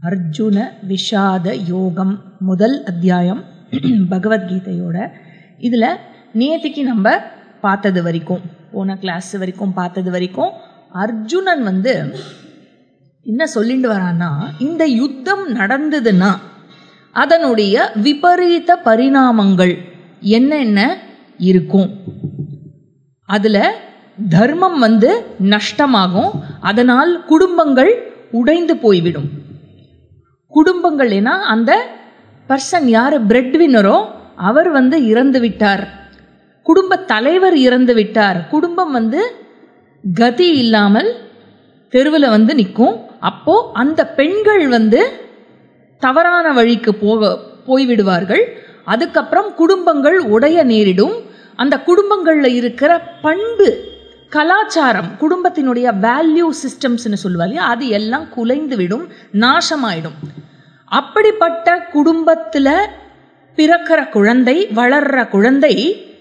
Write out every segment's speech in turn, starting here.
அர்ஜுன விஷாத யோகம் முதல் அத்தியாயம் பகவத்கீதையோட இதில் நேத்திக்கு நம்ம பார்த்தது வரைக்கும் போன கிளாஸ் வரைக்கும் பார்த்தது வரைக்கும் அர்ஜுனன் வந்து என்ன சொல்லிட்டு வரான்னா இந்த யுத்தம் நடந்ததுன்னா அதனுடைய விபரீத பரிணாமங்கள் என்னென்ன இருக்கும் அதில் தர்மம் வந்து நஷ்டமாகும் அதனால் குடும்பங்கள் உடைந்து போய்விடும் குடும்பங்கள் ஏன்னா அந்த பர்சன் யார் பிரெட் வின்னரோ அவர் வந்து இறந்து விட்டார் குடும்ப தலைவர் இறந்து விட்டார் குடும்பம் வந்து கதி இல்லாமல் தெருவில் வந்து நிற்கும் அப்போ அந்த பெண்கள் வந்து தவறான வழிக்கு போக போய்விடுவார்கள் அதுக்கப்புறம் குடும்பங்கள் உடைய நேரிடும் அந்த குடும்பங்களில் இருக்கிற பண்பு கலாச்சாரம் குடும்பத்தினுடைய வேல்யூ சிஸ்டம்ஸ்னு சொல்லுவா இல்லையா அது எல்லாம் குலைந்து விடும் நாசமாயிடும் அப்படிப்பட்ட குடும்பத்தில் பிறக்கிற குழந்தை வளர்ற குழந்தை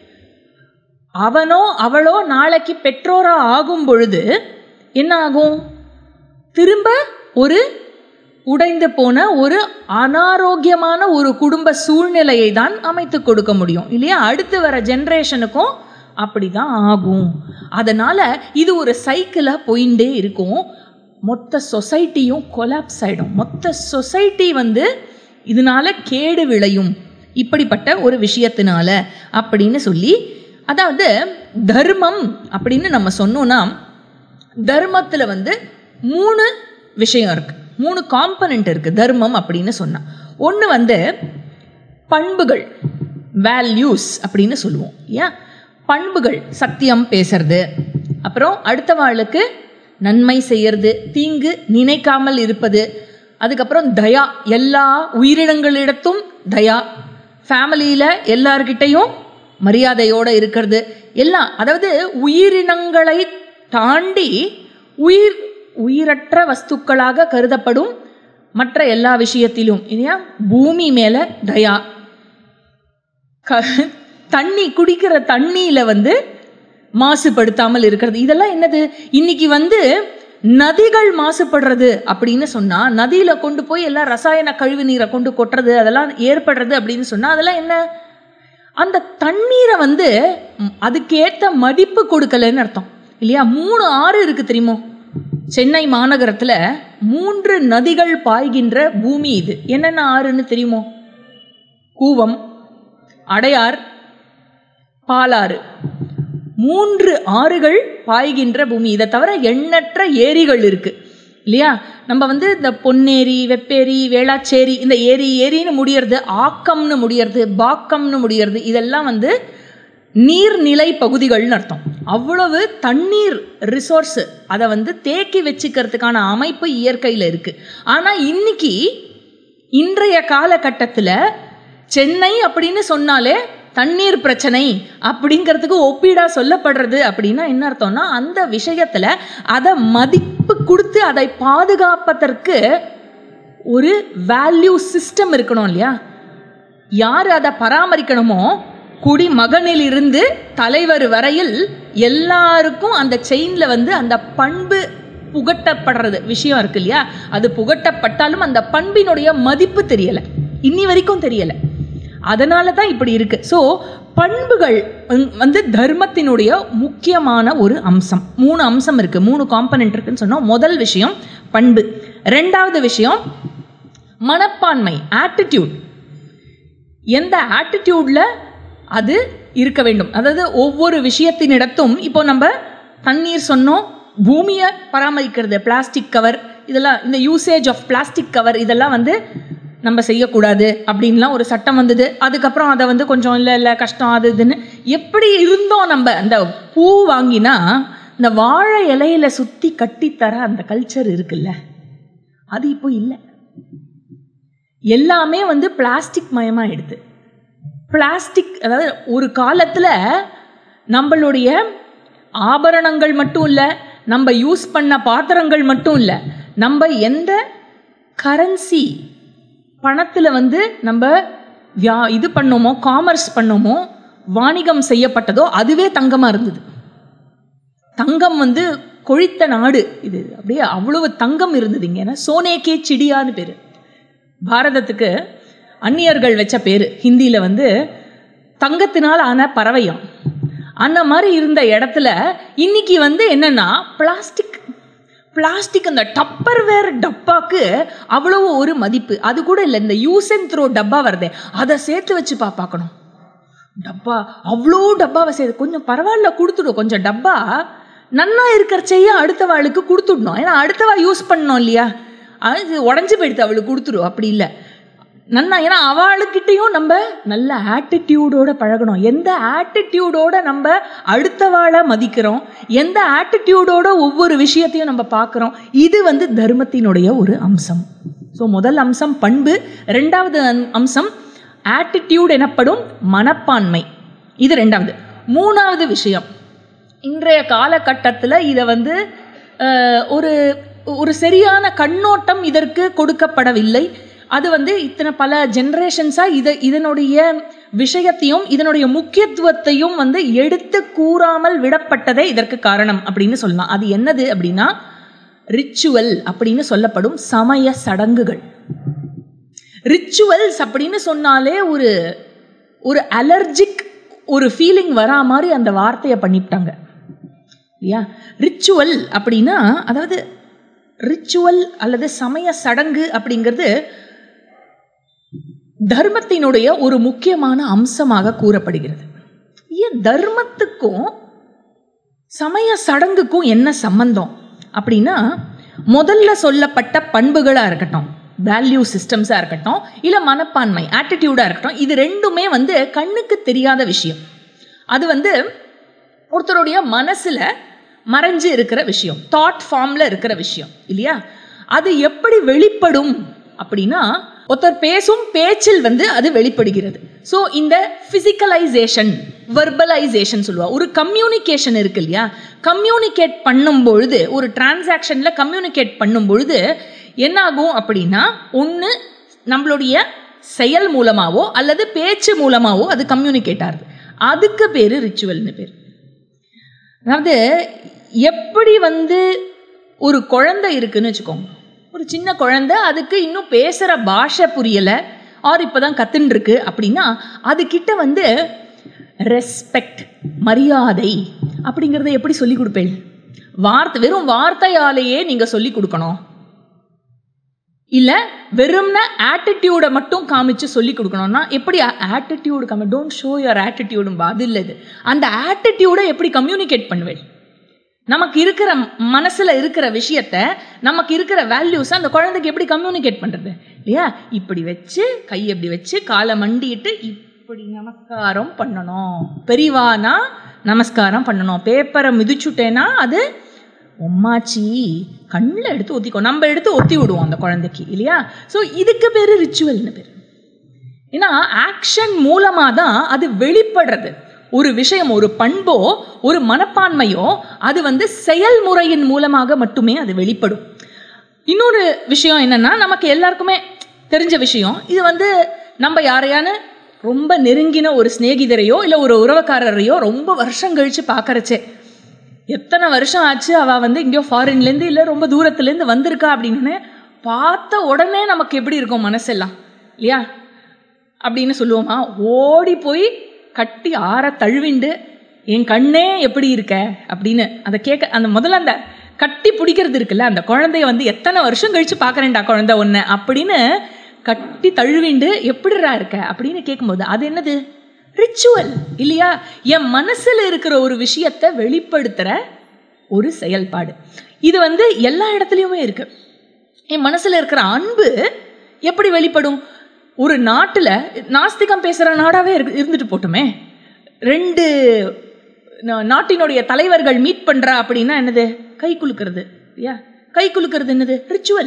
அவனோ அவளோ நாளைக்கு பெற்றோரா ஆகும் பொழுது என்ன ஆகும் திரும்ப ஒரு உடைந்து போன ஒரு அனாரோக்கியமான ஒரு குடும்ப சூழ்நிலையை தான் அமைத்து கொடுக்க முடியும் இல்லையா அடுத்து வர ஜென்ரேஷனுக்கும் அப்படி தான் ஆகும் அதனால் இது ஒரு சைக்கிளாக போயிட்டே இருக்கும் மொத்த சொசைட்டியும் கொலாப்ஸ் ஆகிடும் மொத்த சொசைட்டி வந்து இதனால கேடு விளையும் இப்படிப்பட்ட ஒரு விஷயத்தினால அப்படின்னு சொல்லி அதாவது தர்மம் அப்படின்னு நம்ம சொன்னோன்னா தர்மத்தில் வந்து மூணு விஷயம் இருக்குது மூணு காம்பனண்ட் இருக்குது தர்மம் அப்படின்னு சொன்னால் ஒன்று வந்து பண்புகள் வேல்யூஸ் அப்படின்னு சொல்லுவோம் ஏன் பண்புகள் சத்தியம் பேசுறது அப்புறம் அடுத்த வாளுக்கு நன்மை செய்யறது தீங்கு நினைக்காமல் இருப்பது அதுக்கப்புறம் தயா எல்லா உயிரினங்களிடத்தும் தயா ஃபேமிலியில் எல்லார்கிட்டையும் மரியாதையோடு இருக்கிறது எல்லாம் அதாவது உயிரினங்களை தாண்டி உயிர் உயிரற்ற வஸ்துக்களாக கருதப்படும் மற்ற எல்லா விஷயத்திலும் இல்லையா பூமி மேலே தயா க தண்ணி குடிக்கிற தண்ணியில் வந்து மாசுபடுத்தாமல் இருக்கிறது இதெல்லாம் என்னது இன்னைக்கு வந்து நதிகள் மாசுபடுறது அப்படின்னு சொன்னால் நதியில் கொண்டு போய் எல்லாம் ரசாயன கழிவு நீரை கொண்டு கொட்டுறது அதெல்லாம் ஏற்படுறது அப்படின்னு சொன்னால் அதெல்லாம் என்ன அந்த தண்ணீரை வந்து அதுக்கேற்ற மதிப்பு கொடுக்கலன்னு அர்த்தம் இல்லையா மூணு ஆறு இருக்குது தெரியுமோ சென்னை மாநகரத்தில் மூன்று நதிகள் பாய்கின்ற பூமி இது என்னென்ன ஆறுன்னு தெரியுமோ கூவம் அடையார் பாலாறு மூன்று ஆறுகள் பாய்கின்ற பூமி இதை தவிர எண்ணற்ற ஏரிகள் இருக்குது இல்லையா நம்ம வந்து இந்த பொன்னேரி வெப்பேரி வேளாச்சேரி இந்த ஏரி ஏரின்னு முடியறது ஆக்கம்னு முடியறது பாக்கம்னு முடியறது இதெல்லாம் வந்து நீர்நிலை பகுதிகள்னு அர்த்தம் அவ்வளவு தண்ணீர் ரிசோர்ஸு அதை வந்து தேக்கி வச்சுக்கிறதுக்கான அமைப்பு இயற்கையில் இருக்குது ஆனால் இன்னைக்கு இன்றைய காலகட்டத்தில் சென்னை அப்படின்னு சொன்னாலே தண்ணீர் பிரச்சனை அப்படிங்கிறதுக்கு ஒப்பீடாக சொல்லப்படுறது அப்படின்னா என்ன அர்த்தம்னா அந்த விஷயத்தில் அதை மதிப்பு கொடுத்து அதை பாதுகாப்பதற்கு ஒரு வேல்யூ சிஸ்டம் இருக்கணும் இல்லையா யார் அதை பராமரிக்கணுமோ குடிமகனிலிருந்து தலைவர் வரையில் எல்லாருக்கும் அந்த செயினில் வந்து அந்த பண்பு புகட்டப்படுறது விஷயம் இருக்கு இல்லையா அது புகட்டப்பட்டாலும் அந்த பண்பினுடைய மதிப்பு தெரியலை இன்னி வரைக்கும் தெரியலை அதனால தான் இப்படி இருக்கு ஸோ பண்புகள் வந்து தர்மத்தினுடைய முக்கியமான ஒரு அம்சம் மூணு அம்சம் இருக்கு மூணு காம்பனண்ட் இருக்குன்னு சொன்னோம் முதல் விஷயம் பண்பு ரெண்டாவது விஷயம் மனப்பான்மை ஆட்டிடியூட் எந்த ஆட்டிடியூடில் அது இருக்க வேண்டும் அதாவது ஒவ்வொரு விஷயத்தினிடத்தும் இப்போ நம்ம தண்ணீர் சொன்னோம் பூமியை பராமரிக்கிறது பிளாஸ்டிக் கவர் இதெல்லாம் இந்த யூசேஜ் ஆஃப் பிளாஸ்டிக் கவர் இதெல்லாம் வந்து நம்ம செய்யக்கூடாது அப்படின்லாம் ஒரு சட்டம் வந்தது அதுக்கப்புறம் அதை வந்து கொஞ்சம் இல்லை இல்லை கஷ்டம் அது இதுன்னு எப்படி இருந்தோம் நம்ம அந்த பூ வாங்கினா இந்த வாழை இலையில சுற்றி கட்டித்தர அந்த கல்ச்சர் இருக்குல்ல அது இப்போ இல்லை எல்லாமே வந்து பிளாஸ்டிக் மயமாகிடுது பிளாஸ்டிக் அதாவது ஒரு காலத்தில் நம்மளுடைய ஆபரணங்கள் மட்டும் இல்லை நம்ம யூஸ் பண்ண பாத்திரங்கள் மட்டும் இல்லை நம்ம எந்த கரன்சி பணத்தில் வந்து நம்ம வியா இது பண்ணோமோ காமர்ஸ் பண்ணோமோ வாணிகம் செய்யப்பட்டதோ அதுவே தங்கமாக இருந்தது தங்கம் வந்து கொழித்த நாடு இது அப்படியே அவ்வளவு தங்கம் இருந்தது இங்கே ஏன்னா சோனேக்கே சிடியான்னு பேர் பாரதத்துக்கு அந்நியர்கள் வச்ச பேர் ஹிந்தியில் வந்து தங்கத்தினால் ஆன பறவையம் அந்த மாதிரி இருந்த இடத்துல இன்னைக்கு வந்து என்னன்னா பிளாஸ்டிக் பிளாஸ்டிக் அந்த டப்பர் வேர் டப்பாக்கு அவ்வளவு ஒரு மதிப்பு அது கூட இல்லை இந்த யூஸ் அண்ட் த்ரோ டப்பா வருதே அதை சேர்த்து வச்சு பா பார்க்கணும் டப்பா அவ்வளோ டப்பாவை சேர்த்து கொஞ்சம் பரவாயில்ல கொடுத்துடும் கொஞ்சம் டப்பா நன்னா இருக்கிறச்சையே அடுத்தவாளுக்கு கொடுத்துடணும் ஏன்னா அடுத்தவா யூஸ் பண்ணணும் இல்லையா அது உடஞ்சி போயிடுது அவளுக்கு கொடுத்துடும் அப்படி இல்லை நன்னா ஏன்னா அவளுக்கிட்டையும் நம்ம நல்ல ஆட்டிடியூடோட பழகணும் எந்த ஆட்டிடியூடோட நம்ம அடுத்தவாளை மதிக்கிறோம் எந்த ஆட்டிடியூடோட ஒவ்வொரு விஷயத்தையும் நம்ம பார்க்குறோம் இது வந்து தர்மத்தினுடைய ஒரு அம்சம் ஸோ முதல் அம்சம் பண்பு ரெண்டாவது அம்- அம்சம் ஆட்டிடியூட் எனப்படும் மனப்பான்மை இது ரெண்டாவது மூணாவது விஷயம் இன்றைய காலகட்டத்தில் இதை வந்து அஹ், ஒரு ஒரு சரியான கண்ணோட்டம் இதற்கு கொடுக்கப்படவில்லை அது வந்து இத்தனை பல ஜென்ரேஷன்ஸாக இதை இதனுடைய விஷயத்தையும் இதனுடைய முக்கியத்துவத்தையும் வந்து எடுத்து கூறாமல் விடப்பட்டதே இதற்கு காரணம் அப்படின்னு சொல்லலாம் அது என்னது அப்படின்னா ரிச்சுவல் அப்படின்னு சொல்லப்படும் சமய சடங்குகள் ரிச்சுவல்ஸ் அப்படின்னு சொன்னாலே ஒரு ஒரு அலர்ஜிக் ஒரு ஃபீலிங் வரா மாதிரி அந்த வார்த்தையை பண்ணிவிட்டாங்க இல்லையா ரிச்சுவல் அப்படின்னா அதாவது ரிச்சுவல் அல்லது சமய சடங்கு அப்படிங்கிறது தர்மத்தினுடைய ஒரு முக்கியமான அம்சமாக கூறப்படுகிறது ஏன் தர்மத்துக்கும் சமய சடங்குக்கும் என்ன சம்பந்தம் அப்படின்னா முதல்ல சொல்லப்பட்ட பண்புகளாக இருக்கட்டும் வேல்யூ சிஸ்டம்ஸாக இருக்கட்டும் இல்லை மனப்பான்மை ஆட்டிடியூடாக இருக்கட்டும் இது ரெண்டுமே வந்து கண்ணுக்கு தெரியாத விஷயம் அது வந்து ஒருத்தருடைய மனசில் மறைஞ்சு இருக்கிற விஷயம் தாட் ஃபார்மில் இருக்கிற விஷயம் இல்லையா அது எப்படி வெளிப்படும் அப்படின்னா ஒருத்தர் பேசும் பேச்சில் வந்து அது வெளிப்படுகிறது ஸோ இந்த ஃபிசிக்கலைசேஷன் வெர்பலைசேஷன் சொல்லுவா ஒரு கம்யூனிகேஷன் இருக்கு இல்லையா கம்யூனிகேட் பண்ணும் பொழுது ஒரு டிரான்சாக்ஷனில் கம்யூனிகேட் பண்ணும் பொழுது என்னாகும் அப்படின்னா ஒன்று நம்மளுடைய செயல் மூலமாவோ அல்லது பேச்சு மூலமாவோ அது கம்யூனிகேட் ஆகுது அதுக்கு பேர் ரிச்சுவல்னு பேர் அதாவது எப்படி வந்து ஒரு குழந்தை இருக்குன்னு வச்சுக்கோங்க ஒரு சின்ன குழந்தை அதுக்கு இன்னும் பேசுகிற பாஷை புரியலை ஆர் இப்போ தான் கத்துன்னு இருக்கு அப்படின்னா அதுக்கிட்ட வந்து ரெஸ்பெக்ட் மரியாதை அப்படிங்கிறத எப்படி சொல்லி கொடுப்பேன் வார்த்தை வெறும் வார்த்தையாலேயே நீங்கள் சொல்லி கொடுக்கணும் இல்லை வெறும்ன ஆட்டிடியூடை மட்டும் காமிச்சு சொல்லி கொடுக்கணும்னா எப்படி ஆட்டிடியூடு காமி டோன்ட் ஷோ யுவர் ஆட்டிடியூடும்பா அது இல்லை இது அந்த ஆட்டிடியூடை எப்படி கம்யூனிகேட் பண்ணுவேன் நமக்கு இருக்கிற மனசில் இருக்கிற விஷயத்த நமக்கு இருக்கிற வேல்யூஸை அந்த குழந்தைக்கு எப்படி கம்யூனிகேட் பண்ணுறது இல்லையா இப்படி வச்சு கை இப்படி வச்சு காலை மண்டிட்டு இப்படி நமஸ்காரம் பண்ணணும் பெரியவானா நமஸ்காரம் பண்ணணும் பேப்பரை மிதிச்சுட்டேன்னா அது உம்மாச்சி கண்ணில் எடுத்து ஒத்திக்கோ நம்ம எடுத்து ஒத்தி விடுவோம் அந்த குழந்தைக்கு இல்லையா ஸோ இதுக்கு பேர் ரிச்சுவல்னு பேர் ஏன்னா ஆக்ஷன் மூலமாக தான் அது வெளிப்படுறது ஒரு விஷயம் ஒரு பண்போ ஒரு மனப்பான்மையோ அது வந்து செயல்முறையின் மூலமாக மட்டுமே அது வெளிப்படும் இன்னொரு விஷயம் என்னன்னா நமக்கு எல்லாருக்குமே தெரிஞ்ச விஷயம் இது வந்து நம்ம யாரையானு ரொம்ப நெருங்கின ஒரு சிநேகிதரையோ இல்லை ஒரு உறவுக்காரரையோ ரொம்ப வருஷம் கழித்து பார்க்கறச்சே எத்தனை வருஷம் ஆச்சு அவள் வந்து எங்கேயோ ஃபாரின்லேருந்து இல்லை ரொம்ப தூரத்துலேருந்து வந்திருக்கா அப்படின்னு பார்த்த உடனே நமக்கு எப்படி இருக்கும் மனசெல்லாம் இல்லையா அப்படின்னு சொல்லுவோமா ஓடி போய் கட்டி ஆற தழுவிண்டு என் கண்ணே எப்படி இருக்க அப்படின்னு அதை கேட்க அந்த முதல்ல அந்த கட்டி பிடிக்கிறது இருக்குல்ல அந்த குழந்தைய வந்து எத்தனை வருஷம் கழிச்சு பார்க்குறேன்டா குழந்தை ஒன்று அப்படின்னு கட்டி தழுவிண்டு எப்படிடா இருக்க அப்படின்னு கேட்கும்போது அது என்னது ரிச்சுவல் இல்லையா என் மனசில் இருக்கிற ஒரு விஷயத்தை வெளிப்படுத்துகிற ஒரு செயல்பாடு இது வந்து எல்லா இடத்துலையுமே இருக்கு என் மனசில் இருக்கிற அன்பு எப்படி வெளிப்படும் ஒரு நாட்டில் நாஸ்திகம் பேசுகிற நாடாகவே இருக்கு இருந்துட்டு போட்டுமே ரெண்டு நா- நாட்டினுடைய தலைவர்கள் மீட் பண்ணுறா அப்படின்னா என்னது கை குலுக்கிறது இல்லையா கை குலுக்கிறது என்னது ரிச்சுவல்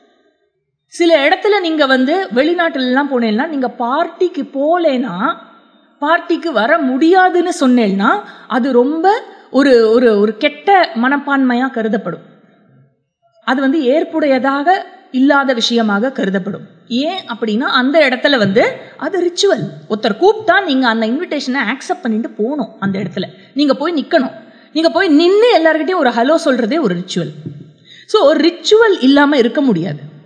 சில இடத்துல நீங்கள் வந்து வெளிநாட்டுலலாம் போனேன்னா நீங்கள் பார்ட்டிக்கு போகலேன்னா பார்ட்டிக்கு வர முடியாதுன்னு சொன்னேன்னா அது ரொம்ப ஒரு ஒரு ஒரு கெட்ட மனப்பான்மையாக கருதப்படும் அது வந்து ஏற்புடையதாக இல்லாத விஷயமாக கருதப்படும் ஏன் அப்படின்னா அந்த இடத்துல வந்து அது ரிச்சுவல் ஒருத்தர் கூப்பிட்டா நீங்கள் அந்த இன்விடேஷனை ஆக்செப்ட் பண்ணிட்டு போகணும் அந்த இடத்துல நீங்கள் போய் நிற்கணும் நீங்கள் போய் நின்று எல்லார்கிட்டையும் ஒரு ஹலோ சொல்கிறதே ஒரு ரிச்சுவல் ஸோ ரிச்சுவல் இல்லாமல் இருக்க முடியாது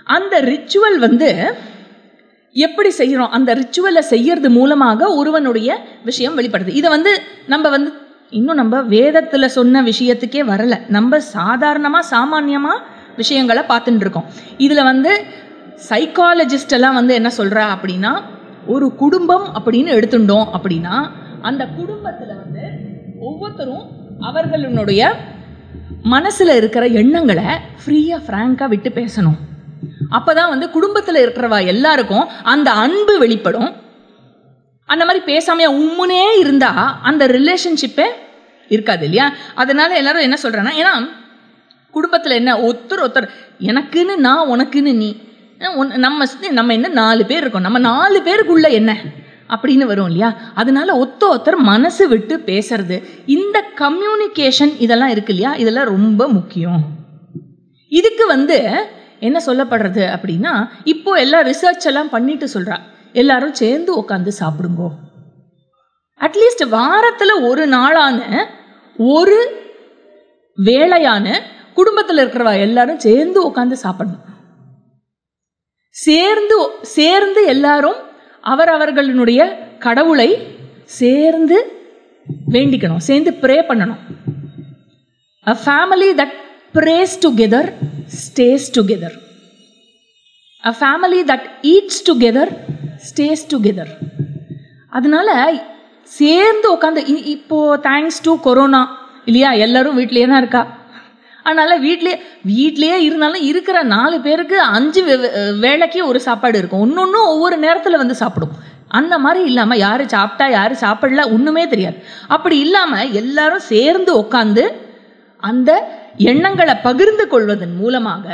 அந்த ரிச்சுவல் வந்து எப்படி செய்கிறோம் அந்த ரிச்சுவலை செய்யறது மூலமாக ஒருவனுடைய விஷயம் வெளிப்படுது இதை வந்து நம்ம வந்து இன்னும் நம்ம வேதத்தில் சொன்ன விஷயத்துக்கே வரல நம்ம சாதாரணமாக சாமான்யமாக விஷயங்களை பார்த்துட்டு இருக்கோம் இதில் வந்து சைக்காலஜிஸ்ட் எல்லாம் வந்து என்ன சொல்கிறா அப்படின்னா ஒரு குடும்பம் அப்படின்னு எடுத்துட்டோம் அப்படின்னா அந்த குடும்பத்தில் வந்து ஒவ்வொருத்தரும் அவர்களுடைய மனசில் இருக்கிற எண்ணங்களை ஃப்ரீயாக ஃப்ராங்காக விட்டு பேசணும் அப்போ தான் வந்து குடும்பத்தில் இருக்கிறவா எல்லாருக்கும் அந்த அன்பு வெளிப்படும் அந்த மாதிரி பேசாமையா உம்முனே இருந்தா அந்த ரிலேஷன்ஷிப்பே இருக்காது இல்லையா அதனால எல்லாரும் என்ன சொல்றேன்னா ஏன்னா குடும்பத்தில் என்ன ஒருத்தர் ஒருத்தர் எனக்குன்னு நான் உனக்குன்னு நீ அஹ் உன்- நம்ம சுத்தி நம்ம என்ன நாலு பேர் இருக்கோம் நம்ம நாலு பேருக்குள்ள என்ன அப்படின்னு வரும் இல்லையா அதனால ஒத்த ஒருத்தர் மனசு விட்டு பேசுறது இந்த கம்யூனிகேஷன் இதெல்லாம் இருக்கு இல்லையா இதெல்லாம் ரொம்ப முக்கியம் இதுக்கு வந்து என்ன சொல்லப்படுறது அப்படின்னா இப்போ எல்லாம் ரிசர்ச் எல்லாம் பண்ணிட்டு சொல்றா எல்லாரும் சேர்ந்து உட்காந்து சாப்பிடுங்கோ அட்லீஸ்ட் வாரத்தில் ஒரு நாளான ஒரு வேளையான குடும்பத்தில் இருக்கிறவா எல்லாரும் சேர்ந்து உட்காந்து சாப்பிடணும் சேர்ந்து சேர்ந்து எல்லாரும் அவர் அவர்களுடைய கடவுளை சேர்ந்து வேண்டிக்கணும் சேர்ந்து ப்ரே பண்ணணும் a family that prays together stays together a family that eats together stays together அதனால சேர்ந்து உட்காந்து இப்போ தேங்க்ஸ் டு கொரோனா இல்லையா எல்லாரும் வீட்லயே தான் இருக்கா அதனால வீட்லயே வீட்லயே இருந்தாலும் இருக்கிற நாலு பேருக்கு அஞ்சு வே- வே- வேளைக்கு ஒரு சாப்பாடு இருக்கும் ஒன்னொன்னும் ஒவ்வொரு நேரத்துல வந்து சாப்பிடும் அந்த மாதிரி இல்லாம யாரு சாப்பிட்டா யாரு சாப்பிடல ஒண்ணுமே தெரியாது அப்படி இல்லாம எல்லாரும் சேர்ந்து உட்காந்து அந்த எண்ணங்களை பகிர்ந்து கொள்வதன் மூலமாக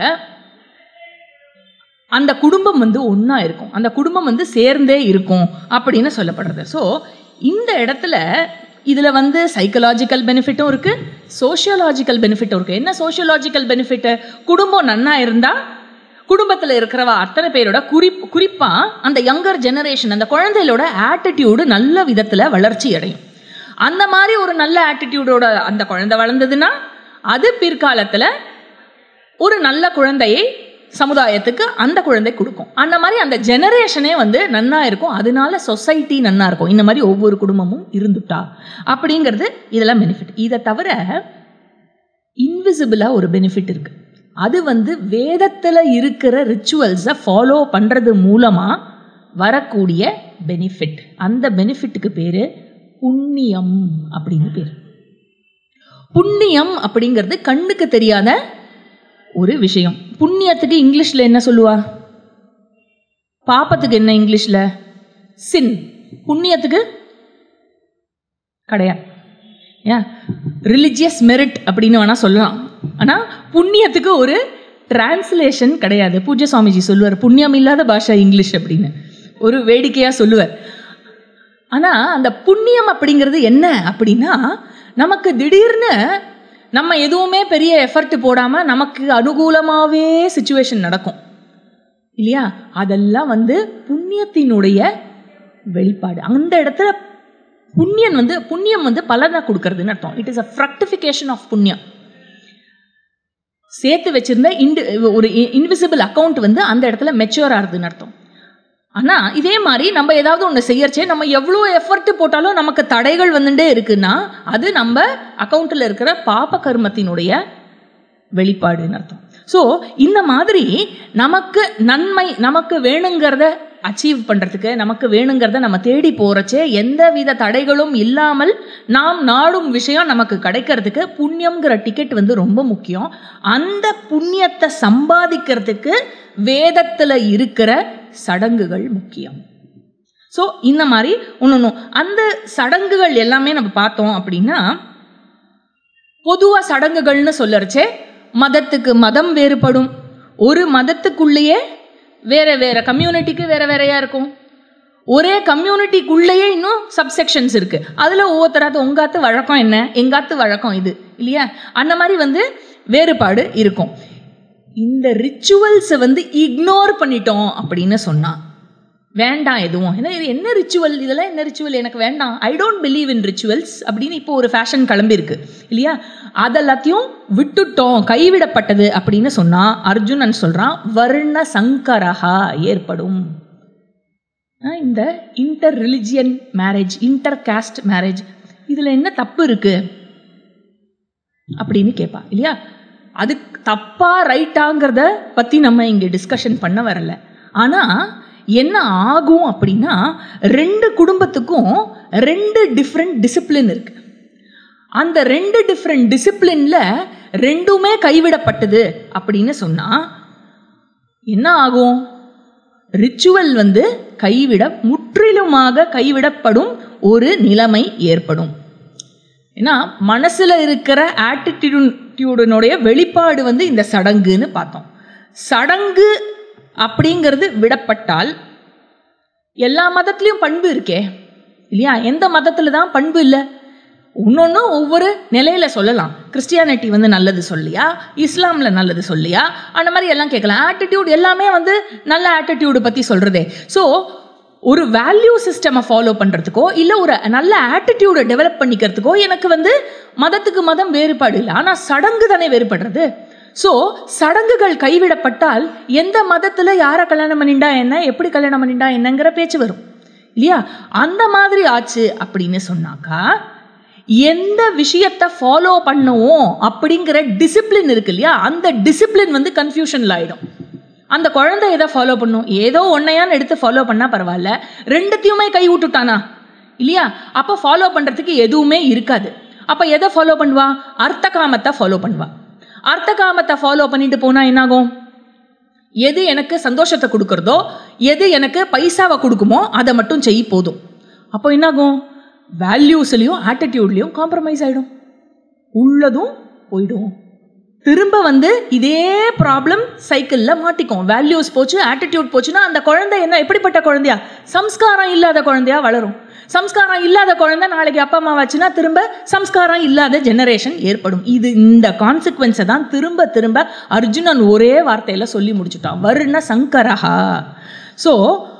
அந்த குடும்பம் வந்து ஒன்றா இருக்கும் அந்த குடும்பம் வந்து சேர்ந்தே இருக்கும் அப்படின்னு சொல்லப்படுறது ஸோ இந்த இடத்துல இதில் வந்து சைக்கலாஜிக்கல் பெனிஃபிட்டும் இருக்குது சோஷியலாஜிக்கல் பெனிஃபிட்டும் இருக்குது என்ன சோஷியலாஜிக்கல் பெனிஃபிட்டு குடும்பம் நன்னா இருந்தால் குடும்பத்தில் இருக்கிறவ அத்தனை பேரோட குறிப் குறிப்பாக அந்த யங்கர் ஜெனரேஷன் அந்த குழந்தைகளோட ஆட்டிடியூடு நல்ல விதத்தில் வளர்ச்சி அடையும் அந்த மாதிரி ஒரு நல்ல ஆட்டிடியூடோட அந்த குழந்தை வளர்ந்ததுன்னா அது பிற்காலத்தில் ஒரு நல்ல குழந்தையை சமுதாயத்துக்கு அந்த குழந்தை கொடுக்கும் அந்த மாதிரி அந்த ஜெனரேஷனே வந்து நன்னா இருக்கும் அதனால சொசைட்டி நன்னா இருக்கும் இந்த மாதிரி ஒவ்வொரு குடும்பமும் இருந்துட்டா அப்படிங்கிறது இதெல்லாம் பெனிஃபிட் இதை தவிர இன்விசிபிளாக ஒரு பெனிஃபிட் இருக்கு அது வந்து வேதத்தில் இருக்கிற ரிச்சுவல்ஸை ஃபாலோ பண்ணுறது மூலமாக வரக்கூடிய பெனிஃபிட் அந்த பெனிஃபிட்டுக்கு பேர் புண்ணியம் அப்படின்னு பேர் புண்ணியம் அப்படிங்கிறது கண்ணுக்கு தெரியாத ஒரு விஷயம் புண்ணியத்துக்கு இங்கிலீஷ்ல என்ன சொல்லுவா பாப்பத்துக்கு என்ன இங்கிலீஷ்ல சின் புண்ணியத்துக்கு கிடையாது ஏன் ரிலிஜியஸ் மெரிட் அப்படின்னு வேணா சொல்லலாம் ஆனால் புண்ணியத்துக்கு ஒரு டிரான்ஸ்லேஷன் கிடையாது பூஜ்ய சுவாமிஜி சொல்லுவார் புண்ணியம் இல்லாத பாஷா இங்கிலீஷ் அப்படின்னு ஒரு வேடிக்கையாக சொல்லுவார் ஆனால் அந்த புண்ணியம் அப்படிங்கிறது என்ன அப்படின்னா நமக்கு திடீர்னு நம்ம எதுவுமே பெரிய எஃபர்ட் போடாமல் நமக்கு அனுகூலமாகவே சுச்சுவேஷன் நடக்கும் இல்லையா அதெல்லாம் வந்து புண்ணியத்தினுடைய வெளிப்பாடு அந்த இடத்துல புண்ணியன் வந்து புண்ணியம் வந்து பலனை கொடுக்கறதுன்னு அர்த்தம் it is a fructification of புண்ணியம் சேர்த்து வச்சிருந்த இண்டு ஒரு இன்விசிபிள் அக்கௌண்ட் வந்து அந்த இடத்துல மெச்சூர் ஆகுதுன்னு அர்த்தம் ஆனால் இதே மாதிரி நம்ம ஏதாவது ஒன்று செய்யறச்சே நம்ம எவ்வளோ எஃபர்ட் போட்டாலும் நமக்கு தடைகள் வந்துட்டே இருக்குன்னா அது நம்ம அக்கௌண்ட்டில் இருக்கிற பாப கர்மத்தினுடைய வெளிப்பாடுன்னு அர்த்தம் ஸோ இந்த மாதிரி நமக்கு நன்மை நமக்கு வேணுங்கிறத அச்சீவ் பண்ணுறதுக்கு நமக்கு வேணுங்கிறத நம்ம தேடி போகிறச்சே எந்த வித தடைகளும் இல்லாமல் நாம் நாடும் விஷயம் நமக்கு கிடைக்கிறதுக்கு புண்ணியம்ங்கிற டிக்கெட் வந்து ரொம்ப முக்கியம் அந்த புண்ணியத்தை சம்பாதிக்கிறதுக்கு வேதத்தில் இருக்கிற சடங்குகள் முக்கியம் ஸோ இந்த மாதிரி ஒன்று அந்த சடங்குகள் எல்லாமே நம்ம பார்த்தோம் அப்படின்னா பொதுவாக சடங்குகள்னு சொல்லறச்சே மதத்துக்கு மதம் வேறுபடும் ஒரு மதத்துக்குள்ளேயே வேற வேற கம்யூனிட்டிக்கு வேற வேறையா இருக்கும் ஒரே கம்யூனிட்டிக்குள்ளேயே இன்னும் சப்செக்ஷன்ஸ் இருக்கு அதுல ஒவ்வொருத்தராத்து உங்காத்து வழக்கம் என்ன எங்காத்து வழக்கம் இது இல்லையா அந்த மாதிரி வந்து வேறுபாடு இருக்கும் இந்த ரிச்சுவல்ஸை வந்து இக்னோர் பண்ணிட்டோம் அப்படின்னு சொன்னா வேண்டாம் எதுவும் ஏன்னா இது என்ன ரிச்சுவல் இதெல்லாம் என்ன ரிச்சுவல் எனக்கு வேண்டாம் I don't believe in rituals அப்படின்னு இப்போ ஒரு ஃபேஷன் கிளம்பியிருக்கு இல்லையா அதெல்லாத்தையும் விட்டுட்டோம் கைவிடப்பட்டது அப்படின்னு சொன்னா அர்ஜுனன் சொல்றான் வர்ண சங்கரஹா ஏற்படும் ஆஹ் இந்த inter religion marriage inter caste marriage இதில் என்ன தப்பு இருக்கு அப்படின்னு கேட்பா இல்லையா அது தப்பா ரைட்டாங்கிறத பற்றி நம்ம இங்கே டிஸ்கஷன் பண்ண வரல ஆனால் என்ன ஆகும் அப்படின்னா ரெண்டு குடும்பத்துக்கும் ரெண்டு டிஃப்ரெண்ட் டிசிப்ளின் இருக்கு அந்த ரெண்டு டிஃப்ரெண்ட் டிசிப்ளினில் ரெண்டுமே கைவிடப்பட்டது அப்படின்னு சொன்னால் என்ன ஆகும் ரிச்சுவல் வந்து கைவிட முற்றிலுமாக கைவிடப்படும் ஒரு நிலைமை ஏற்படும் ஏன்னா மனசுல இருக்கிற ஆட்டிடியூடனுடைய வெளிப்பாடு வந்து இந்த சடங்குன்னு பார்த்தோம் சடங்கு அப்படிங்கிறது விடப்பட்டால் எல்லா மதத்துலேயும் பண்பு இருக்கே இல்லையா எந்த மதத்தில் தான் பண்பு இல்லை இன்னொன்றும் ஒவ்வொரு நிலையில சொல்லலாம் கிறிஸ்டியானிட்டி வந்து நல்லது சொல்லியா இஸ்லாமில் நல்லது சொல்லியா அந்த மாதிரி எல்லாம் கேட்கலாம் ஆட்டிடியூட் எல்லாமே வந்து நல்ல ஆட்டிடியூடு பற்றி சொல்கிறதே ஸோ ஒரு வேல்யூ சிஸ்டமை ஃபாலோ பண்ணுறதுக்கோ இல்லை ஒரு நல்ல ஆட்டிடியூடை டெவலப் பண்ணிக்கிறதுக்கோ எனக்கு வந்து மதத்துக்கு மதம் வேறுபாடு இல்லை ஆனால் சடங்கு தானே வேறுபடுறது ஸோ சடங்குகள் கைவிடப்பட்டால் எந்த மதத்தில் யாரை கல்யாணம் பண்ணிண்டா என்ன எப்படி கல்யாணம் பண்ணிண்டா என்னங்கிற பேச்சு வரும் இல்லையா அந்த மாதிரி ஆச்சு அப்படின்னு சொன்னாக்கா எந்த விஷயத்தை ஃபாலோ பண்ணுவோம் அப்படிங்கிற டிசிப்ளின் இருக்கு இல்லையா அந்த டிசிப்ளின் வந்து கன்ஃபியூஷனில் ஆயிடும் அந்த குழந்தை எதை ஃபாலோ பண்ணும் ஏதோ ஒன்னையான்னு எடுத்து ஃபாலோ பண்ணால் பரவாயில்ல ரெண்டுத்தையுமே கை விட்டுட்டானா இல்லையா அப்போ ஃபாலோ பண்ணுறதுக்கு எதுவுமே இருக்காது அப்போ எதை ஃபாலோ பண்ணுவா அர்த்த காமத்தை ஃபாலோ பண்ணுவா அர்த்த காமத்தை ஃபாலோ பண்ணிட்டு போனால் என்னாகும் எது எனக்கு சந்தோஷத்தை கொடுக்கறதோ எது எனக்கு பைசாவை கொடுக்குமோ அதை மட்டும் செய் போதும் அப்போ என்னாகும் வேல்யூஸ்லையும் ஆட்டிடியூட்லையும் காம்ப்ரமைஸ் ஆகிடும் உள்ளதும் போயிடும் திரும்ப வந்து இதே ப்ராப்ளம் சைக்கிளில் மாட்டிக்கும் வேல்யூஸ் போச்சு ஆட்டிடியூட் போச்சுன்னா அந்த குழந்தை என்ன எப்படிப்பட்ட குழந்தையா சம்ஸ்காரம் இல்லாத குழந்தையா வளரும் சம்ஸ்காரம் இல்லாத குழந்தை நாளைக்கு அப்பா அம்மா வச்சுன்னா திரும்ப சம்ஸ்காரம் இல்லாத ஜெனரேஷன் ஏற்படும் இது இந்த கான்சிக்வன்ஸை தான் திரும்ப திரும்ப அர்ஜுனன் ஒரே வார்த்தையில் சொல்லி முடிச்சுட்டான் வருண சங்கரஹா ஸோ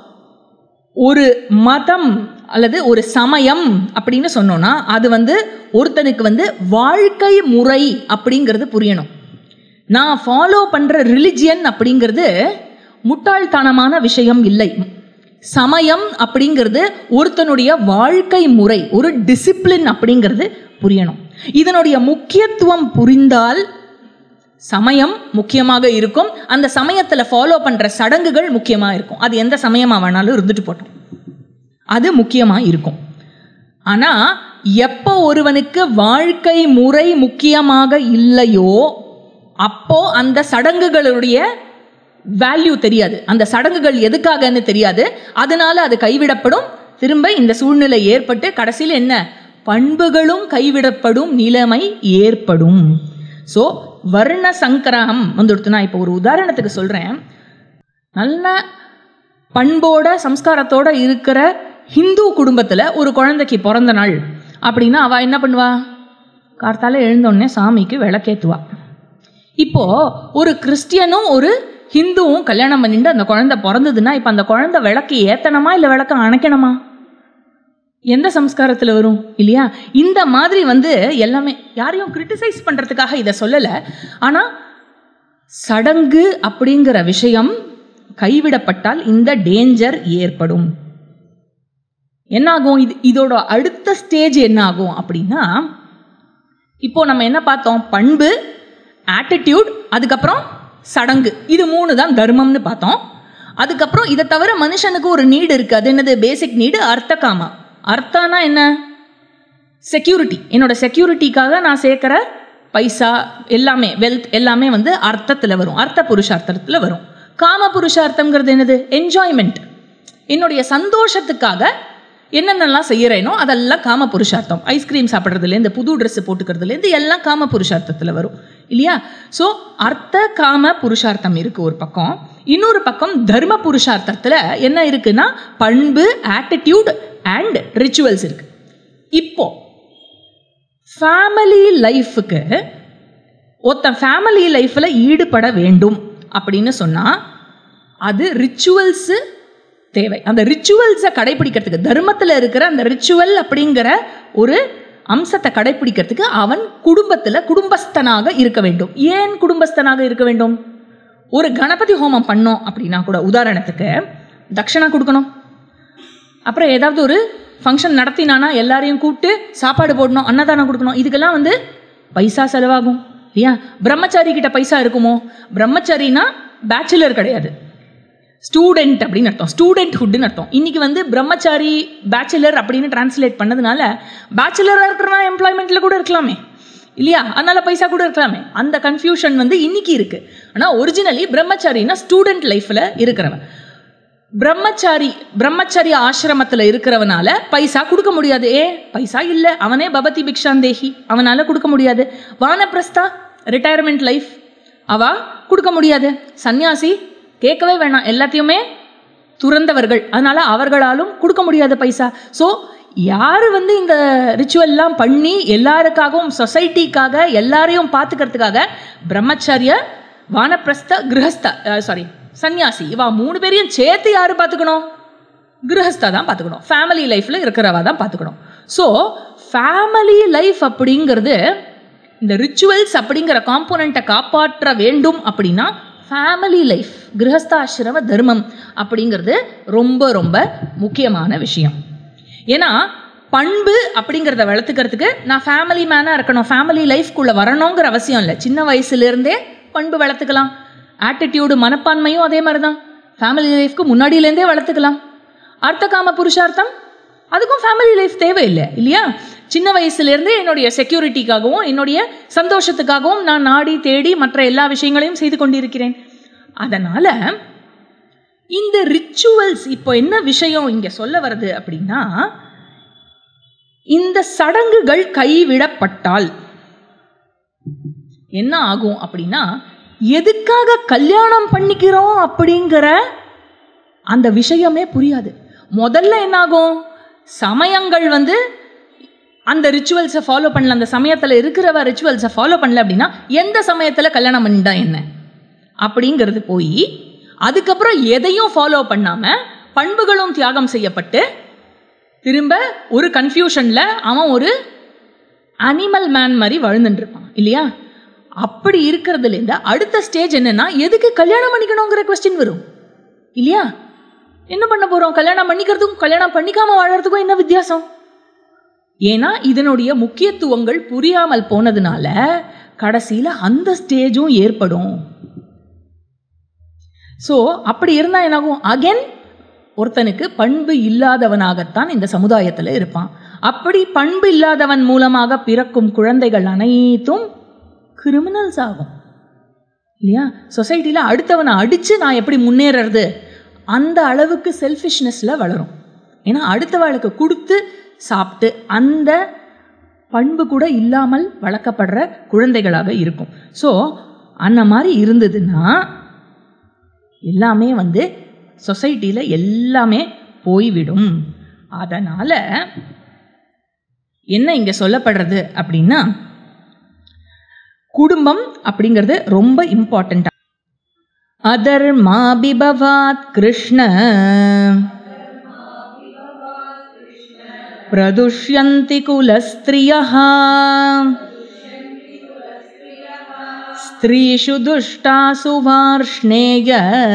ஒரு மதம் அல்லது ஒரு சமயம் அப்படின்னு சொன்னோன்னா அது வந்து ஒருத்தனுக்கு வந்து வாழ்க்கை முறை அப்படிங்கிறது புரியணும் நான் ஃபாலோ பண்ணுற ரிலிஜியன் அப்படிங்கிறது முட்டாள்தனமான விஷயம் இல்லை சமயம் அப்படிங்கிறது ஒருத்தனுடைய வாழ்க்கை முறை ஒரு டிசிப்ளின் அப்படிங்கிறது புரியணும் இதனுடைய முக்கியத்துவம் புரிந்தால் சமயம் முக்கியமாக இருக்கும் அந்த சமயத்தில் ஃபாலோ பண்ணுற சடங்குகள் முக்கியமாக இருக்கும் அது எந்த சமயமாக வேணாலும் இருந்துட்டு போட்டோம் அது முக்கியமாக இருக்கும் ஆனால் எப்போ ஒருவனுக்கு வாழ்க்கை முறை முக்கியமாக இல்லையோ அப்போ அந்த சடங்குகளுடைய வேல்யூ தெரியாது அந்த சடங்குகள் எதுக்காகன்னு தெரியாது அதனால அது கைவிடப்படும் திரும்ப இந்த சூழ்நிலை ஏற்பட்டு கடைசியில் என்ன பண்புகளும் கைவிடப்படும் நிலைமை ஏற்படும் ஸோ வர்ண சங்கரகம் வந்துடுத்து நான் இப்போ ஒரு உதாரணத்துக்கு சொல்கிறேன் நல்ல பண்போட சம்ஸ்காரத்தோட இருக்கிற ஹிந்து குடும்பத்தில் ஒரு குழந்தைக்கு பிறந்த நாள் அப்படின்னா அவள் என்ன பண்ணுவா கார்த்தால எழுந்தோடனே சாமிக்கு விளக்கேத்துவா இப்போ ஒரு கிறிஸ்டியனும் ஒரு ஹிந்துவும் கல்யாணம் பண்ணிட்டு அந்த குழந்தை பிறந்ததுன்னா இப்போ அந்த குழந்தை விளக்கு ஏத்தணுமா இல்லை விளக்க அணைக்கணுமா எந்த சம்ஸ்காரத்தில் வரும் இல்லையா இந்த மாதிரி வந்து எல்லாமே யாரையும் கிரிட்டிசைஸ் பண்ணுறதுக்காக இதை சொல்லலை ஆனால் சடங்கு அப்படிங்கிற விஷயம் கைவிடப்பட்டால் இந்த டேஞ்சர் ஏற்படும் என்னாகும் இது இதோட அடுத்த ஸ்டேஜ் என்ன ஆகும் அப்படின்னா இப்போ நம்ம என்ன பார்த்தோம் பண்பு ஆட்டிடியூட் அதுக்கப்புறம் சடங்கு இது மூணு தான் தர்மம்னு பார்த்தோம் அதுக்கப்புறம் இதை தவிர மனுஷனுக்கு ஒரு நீடு இருக்கு அது என்னது பேசிக் நீடு அர்த்த காமா அர்த்தானா என்ன செக்யூரிட்டி என்னோட செக்யூரிட்டிக்காக நான் சேர்க்குற பைசா எல்லாமே வெல்த் எல்லாமே வந்து அர்த்தத்தில் வரும் அர்த்த புருஷார்த்தத்தில் வரும் காம புருஷார்த்தம்ங்கிறது என்னது என்ஜாய்மெண்ட் என்னுடைய சந்தோஷத்துக்காக என்னென்னலாம் செய்கிறேனோ அதெல்லாம் காம புருஷார்த்தம் ஐஸ்கிரீம் சாப்பிட்றதுலேருந்து புது ட்ரெஸ் போட்டுக்கிறதுலேருந்து எல்லாம் காம புருஷார்த்தத்தில் வரும் இல்லையா ஸோ அர்த்த காம புருஷார்த்தம் இருக்குது ஒரு பக்கம் இன்னொரு பக்கம் தர்ம புருஷார்த்தத்தில் என்ன இருக்குன்னா பண்பு ஆட்டிடியூட் அண்ட் ரிச்சுவல்ஸ் இருக்கு இப்போ ஃபேமிலி லைஃபுக்கு ஒருத்தன் ஃபேமிலி லைஃப்பில் ஈடுபட வேண்டும் அப்படின்னு சொன்னால் அது ரிச்சுவல்ஸு தேவை அந்த ரிச்சுவல்ஸை கடைபிடிக்கிறதுக்கு தர்மத்தில் இருக்கிற அந்த ரிச்சுவல் அப்படிங்கிற ஒரு அம்சத்தை கடைபிடிக்கிறதுக்கு அவன் குடும்பத்தில் குடும்பஸ்தனாக இருக்க வேண்டும் ஏன் குடும்பஸ்தனாக இருக்க வேண்டும் ஒரு கணபதி ஹோமம் பண்ணோம் அப்படின்னா கூட உதாரணத்துக்கு தட்சணா கொடுக்கணும் அப்புறம் ஏதாவது ஒரு ஃபங்க்ஷன் நடத்தினானா எல்லாரையும் கூப்பிட்டு சாப்பாடு போடணும் அன்னதானம் கொடுக்கணும் இதுக்கெல்லாம் வந்து பைசா செலவாகும் இல்லையா பிரம்மச்சாரி கிட்ட பைசா இருக்குமோ பிரம்மச்சாரினா பேச்சுலர் கிடையாது ஸ்டூடெண்ட் அப்படின்னு அர்த்தம் ஸ்டூடெண்ட் ஹுட்னு அர்த்தம் இன்னைக்கு வந்து பிரம்மச்சாரி பேச்சுலர் அப்படின்னு டிரான்ஸ்லேட் பண்ணதுனால பேச்சுலராக இருக்கிறவன் எம்ப்ளாய்மெண்ட்டில் கூட இருக்கலாமே இல்லையா அதனால பைசா கூட இருக்கலாமே அந்த கன்ஃபியூஷன் வந்து இன்னைக்கு இருக்கு ஆனால் ஒரிஜினலி பிரம்மச்சாரினா ஸ்டூடெண்ட் லைஃப்பில் இருக்கிறவன் பிரம்மச்சாரி பிரம்மச்சரிய ஆசிரமத்தில் இருக்கிறவனால பைசா கொடுக்க முடியாது ஏ பைசா இல்லை அவனே பபதி பிக்ஷாந்தேஹி அவனால கொடுக்க முடியாது வானப்பிரஸ்தா ரிட்டையர்மெண்ட் லைஃப் அவ கொடுக்க முடியாது சன்னியாசி கேட்கவே வேணாம் எல்லாத்தையுமே துறந்தவர்கள் அதனால அவர்களாலும் கொடுக்க முடியாது பைசா ஸோ யார் வந்து இந்த ரிச்சுவல்லாம் பண்ணி எல்லாருக்காகவும் சொசைட்டிக்காக எல்லாரையும் பார்த்துக்கிறதுக்காக பிரம்மச்சரிய வானப்பிரஸ்த கிரகஸ்த சாரி சன்னியாசி இவா மூணு பேரையும் சேர்த்து யார் பார்த்துக்கணும் கிரகஸ்தா தான் பார்த்துக்கணும் ஃபேமிலி லைஃப்பில் இருக்கிறவா தான் பார்த்துக்கணும் ஸோ ஃபேமிலி லைஃப் அப்படிங்கிறது இந்த ரிச்சுவல்ஸ் அப்படிங்கிற காம்போனண்ட்டை காப்பாற்ற வேண்டும் அப்படின்னா ஃபேமிலி லைஃப் கிரகஸ்தாசிரம தர்மம் அப்படிங்கிறது ரொம்ப ரொம்ப முக்கியமான விஷயம் ஏன்னா பண்பு அப்படிங்கிறத வளர்த்துக்கிறதுக்கு நான் ஃபேமிலி மேனாக இருக்கணும் ஃபேமிலி லைஃப்குள்ளே வரணுங்கிற அவசியம் இல்லை சின்ன வயசுலேருந்தே பண்பு வளர்த்துக்கலாம் ஆட்டிடியூடு மனப்பான்மையும் அதே மாதிரி தான் ஃபேமிலி லைஃப்க்கு முன்னாடியிலேருந்தே வளர்த்துக்கலாம் அர்த்தகாம புருஷார்த்தம் அதுக்கும் ஃபேமிலி லைஃப் தேவையில்லை இல்லையா சின்ன வயசுலேருந்தே என்னுடைய செக்யூரிட்டிக்காகவும் என்னுடைய சந்தோஷத்துக்காகவும் நான் நாடி தேடி மற்ற எல்லா விஷயங்களையும் செய்து கொண்டிருக்கிறேன் அதனால் இந்த ரிச்சுவல்ஸ் இப்போ என்ன விஷயம் இங்கே சொல்ல வருது அப்படின்னா இந்த சடங்குகள் கைவிடப்பட்டால் என்ன ஆகும் அப்படின்னா எதுக்காக கல்யாணம் பண்ணிக்கிறோம் அப்படிங்கிற அந்த விஷயமே புரியாது முதல்ல என்னாகும் சமயங்கள் வந்து அந்த ரிச்சுவல்ஸை ஃபாலோ பண்ணல அந்த சமயத்தில் இருக்கிறவ ரிச்சுவல்ஸை ஃபாலோ பண்ணல அப்படின்னா எந்த சமயத்தில் கல்யாணம் பண்ணிட்டா என்ன அப்படிங்கிறது போய் அதுக்கப்புறம் எதையும் ஃபாலோ பண்ணாமல் பண்புகளும் தியாகம் செய்யப்பட்டு திரும்ப ஒரு கன்ஃபியூஷனில் அவன் ஒரு அனிமல் மேன் மாதிரி வாழ்ந்துட்டு இருப்பான் இல்லையா அப்படி இருக்கிறதுலேருந்து அடுத்த ஸ்டேஜ் என்னன்னா எதுக்கு கல்யாணம் பண்ணிக்கணுங்கிற கொஸ்டின் வரும் இல்லையா என்ன பண்ண போகிறோம் கல்யாணம் பண்ணிக்கிறதுக்கும் கல்யாணம் பண்ணிக்காம வாழறதுக்கும் என்ன வித்தியாசம் ஏன்னா இதனுடைய முக்கியத்துவங்கள் புரியாமல் போனதுனால கடைசியில் அந்த ஸ்டேஜும் ஏற்படும் ஸோ அப்படி இருந்தால் என்னாகும் அகென் ஒருத்தனுக்கு பண்பு இல்லாதவனாகத்தான் இந்த சமுதாயத்தில் இருப்பான் அப்படி பண்பு இல்லாதவன் மூலமாக பிறக்கும் குழந்தைகள் அனைத்தும் கிரிமினல்ஸ் ஆகும் இல்லையா சொசைட்டியில் அடுத்தவனை அடித்து நான் எப்படி முன்னேறது அந்த அளவுக்கு செல்ஃபிஷ்னஸில் வளரும் ஏன்னா அடுத்தவளுக்கு கொடுத்து சாப்பிட்டு அந்த பண்பு கூட இல்லாமல் வளர்க்கப்படுற குழந்தைகளாக இருக்கும் ஸோ அந்த மாதிரி இருந்ததுன்னா எல்லாமே வந்து சொசைட்டியில் எல்லாமே போய்விடும் அதனால் என்ன இங்கே சொல்லப்படுறது அப்படின்னா குடும்பம் அப்படிங்கிறது ரொம்ப இம்பார்ட்டண்ட் அதர்மாபிபவாத் கிருஷ்ண பிரதுஷ்யந்தி குலஸ்திரியः ஸ்திரீஷு துஷ்டாசு வார்ஷ்ணேய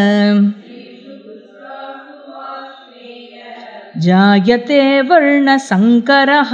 ஜாயத்தே வர்ணசங்கரः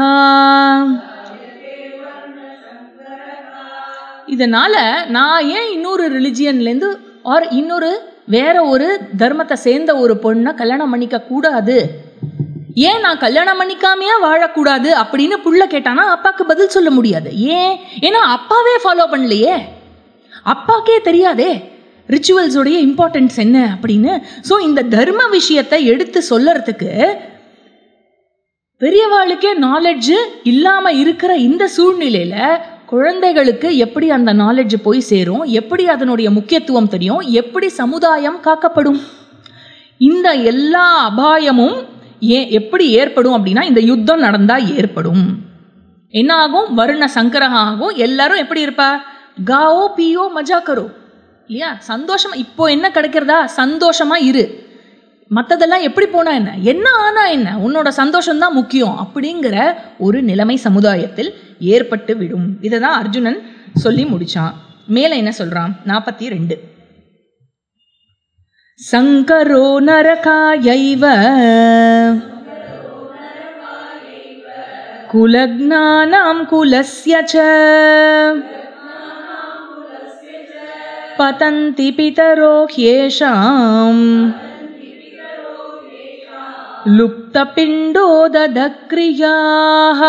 இதனால நான் ஏன் இன்னொரு ரிலிஜியன்லேருந்து ஆர் இன்னொரு வேற ஒரு தர்மத்தை சேர்ந்த ஒரு பொண்ணை கல்யாணம் பண்ணிக்க கூடாது ஏன் நான் கல்யாணம் பண்ணிக்காமையா வாழக்கூடாது அப்படின்னு புள்ள கேட்டானா அப்பாவுக்கு பதில் சொல்ல முடியாது ஏன் ஏன்னா அப்பாவே ஃபாலோ பண்ணலையே அப்பாக்கே தெரியாதே ரிச்சுவல்ஸோடைய இம்பார்ட்டன்ஸ் என்ன அப்படின்னு ஸோ இந்த தர்ம விஷயத்தை எடுத்து சொல்லறதுக்கு பெரியவாளுக்கே நாலெட்ஜு இல்லாமல் இருக்கிற இந்த சூழ்நிலையில் குழந்தைகளுக்கு எப்படி அந்த நாலெட்ஜ் போய் சேரும் எப்படி அதனுடைய முக்கியத்துவம் தெரியும் எப்படி சமுதாயம் காக்கப்படும் இந்த எல்லா அபாயமும் ஏன் எப்படி ஏற்படும் அப்படின்னா இந்த யுத்தம் நடந்தால் ஏற்படும் என்ன ஆகும் வருண சங்கரகம் ஆகும் எல்லாரும் எப்படி இருப்பா காவோ பியோ மஜா கரோ இல்லையா சந்தோஷமா இப்போ என்ன கிடைக்கிறதா சந்தோஷமா இரு மற்றதெல்லாம் எப்படி போனா என்ன என்ன ஆனா என்ன உன்னோட சந்தோஷம்தான் முக்கியம் அப்படிங்கிற ஒரு நிலைமை சமுதாயத்தில் ஏற்பட்டு விடும் இதை தான் அர்ஜுனன் சொல்லி முடிச்சான் மேலே என்ன சொல்றான் நாற்பத்தி ரெண்டு சங்கரோ நரகாயைவ குலக்னானாம் குலஸ்ய ச பதந்தி பிதரோ ஹ்யேஷாம் லுப்தபிண்டோதக்ரியாः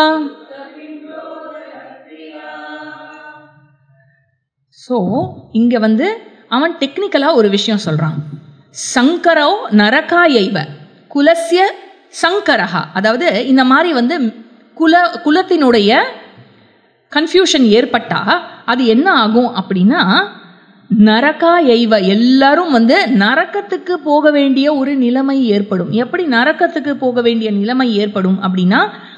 ஸோ இங்கே வந்து அவன் டெக்னிக்கலாக ஒரு விஷயம் சொல்கிறான் சங்கரோ நரகாயைவ குலசிய சங்கரஹா அதாவது இந்த மாதிரி வந்து குல குலத்தினுடைய கன்ஃபியூஷன் ஏற்பட்டா அது என்ன ஆகும் அப்படின்னா நரகா எய்வ எல்லாரும் வந்து நரக்கத்துக்கு போக வேண்டிய ஒரு நிலைமை ஏற்படும் எப்படி நரக்கத்துக்கு போக வேண்டிய நிலைமை ஏற்படும் அப்படின்னா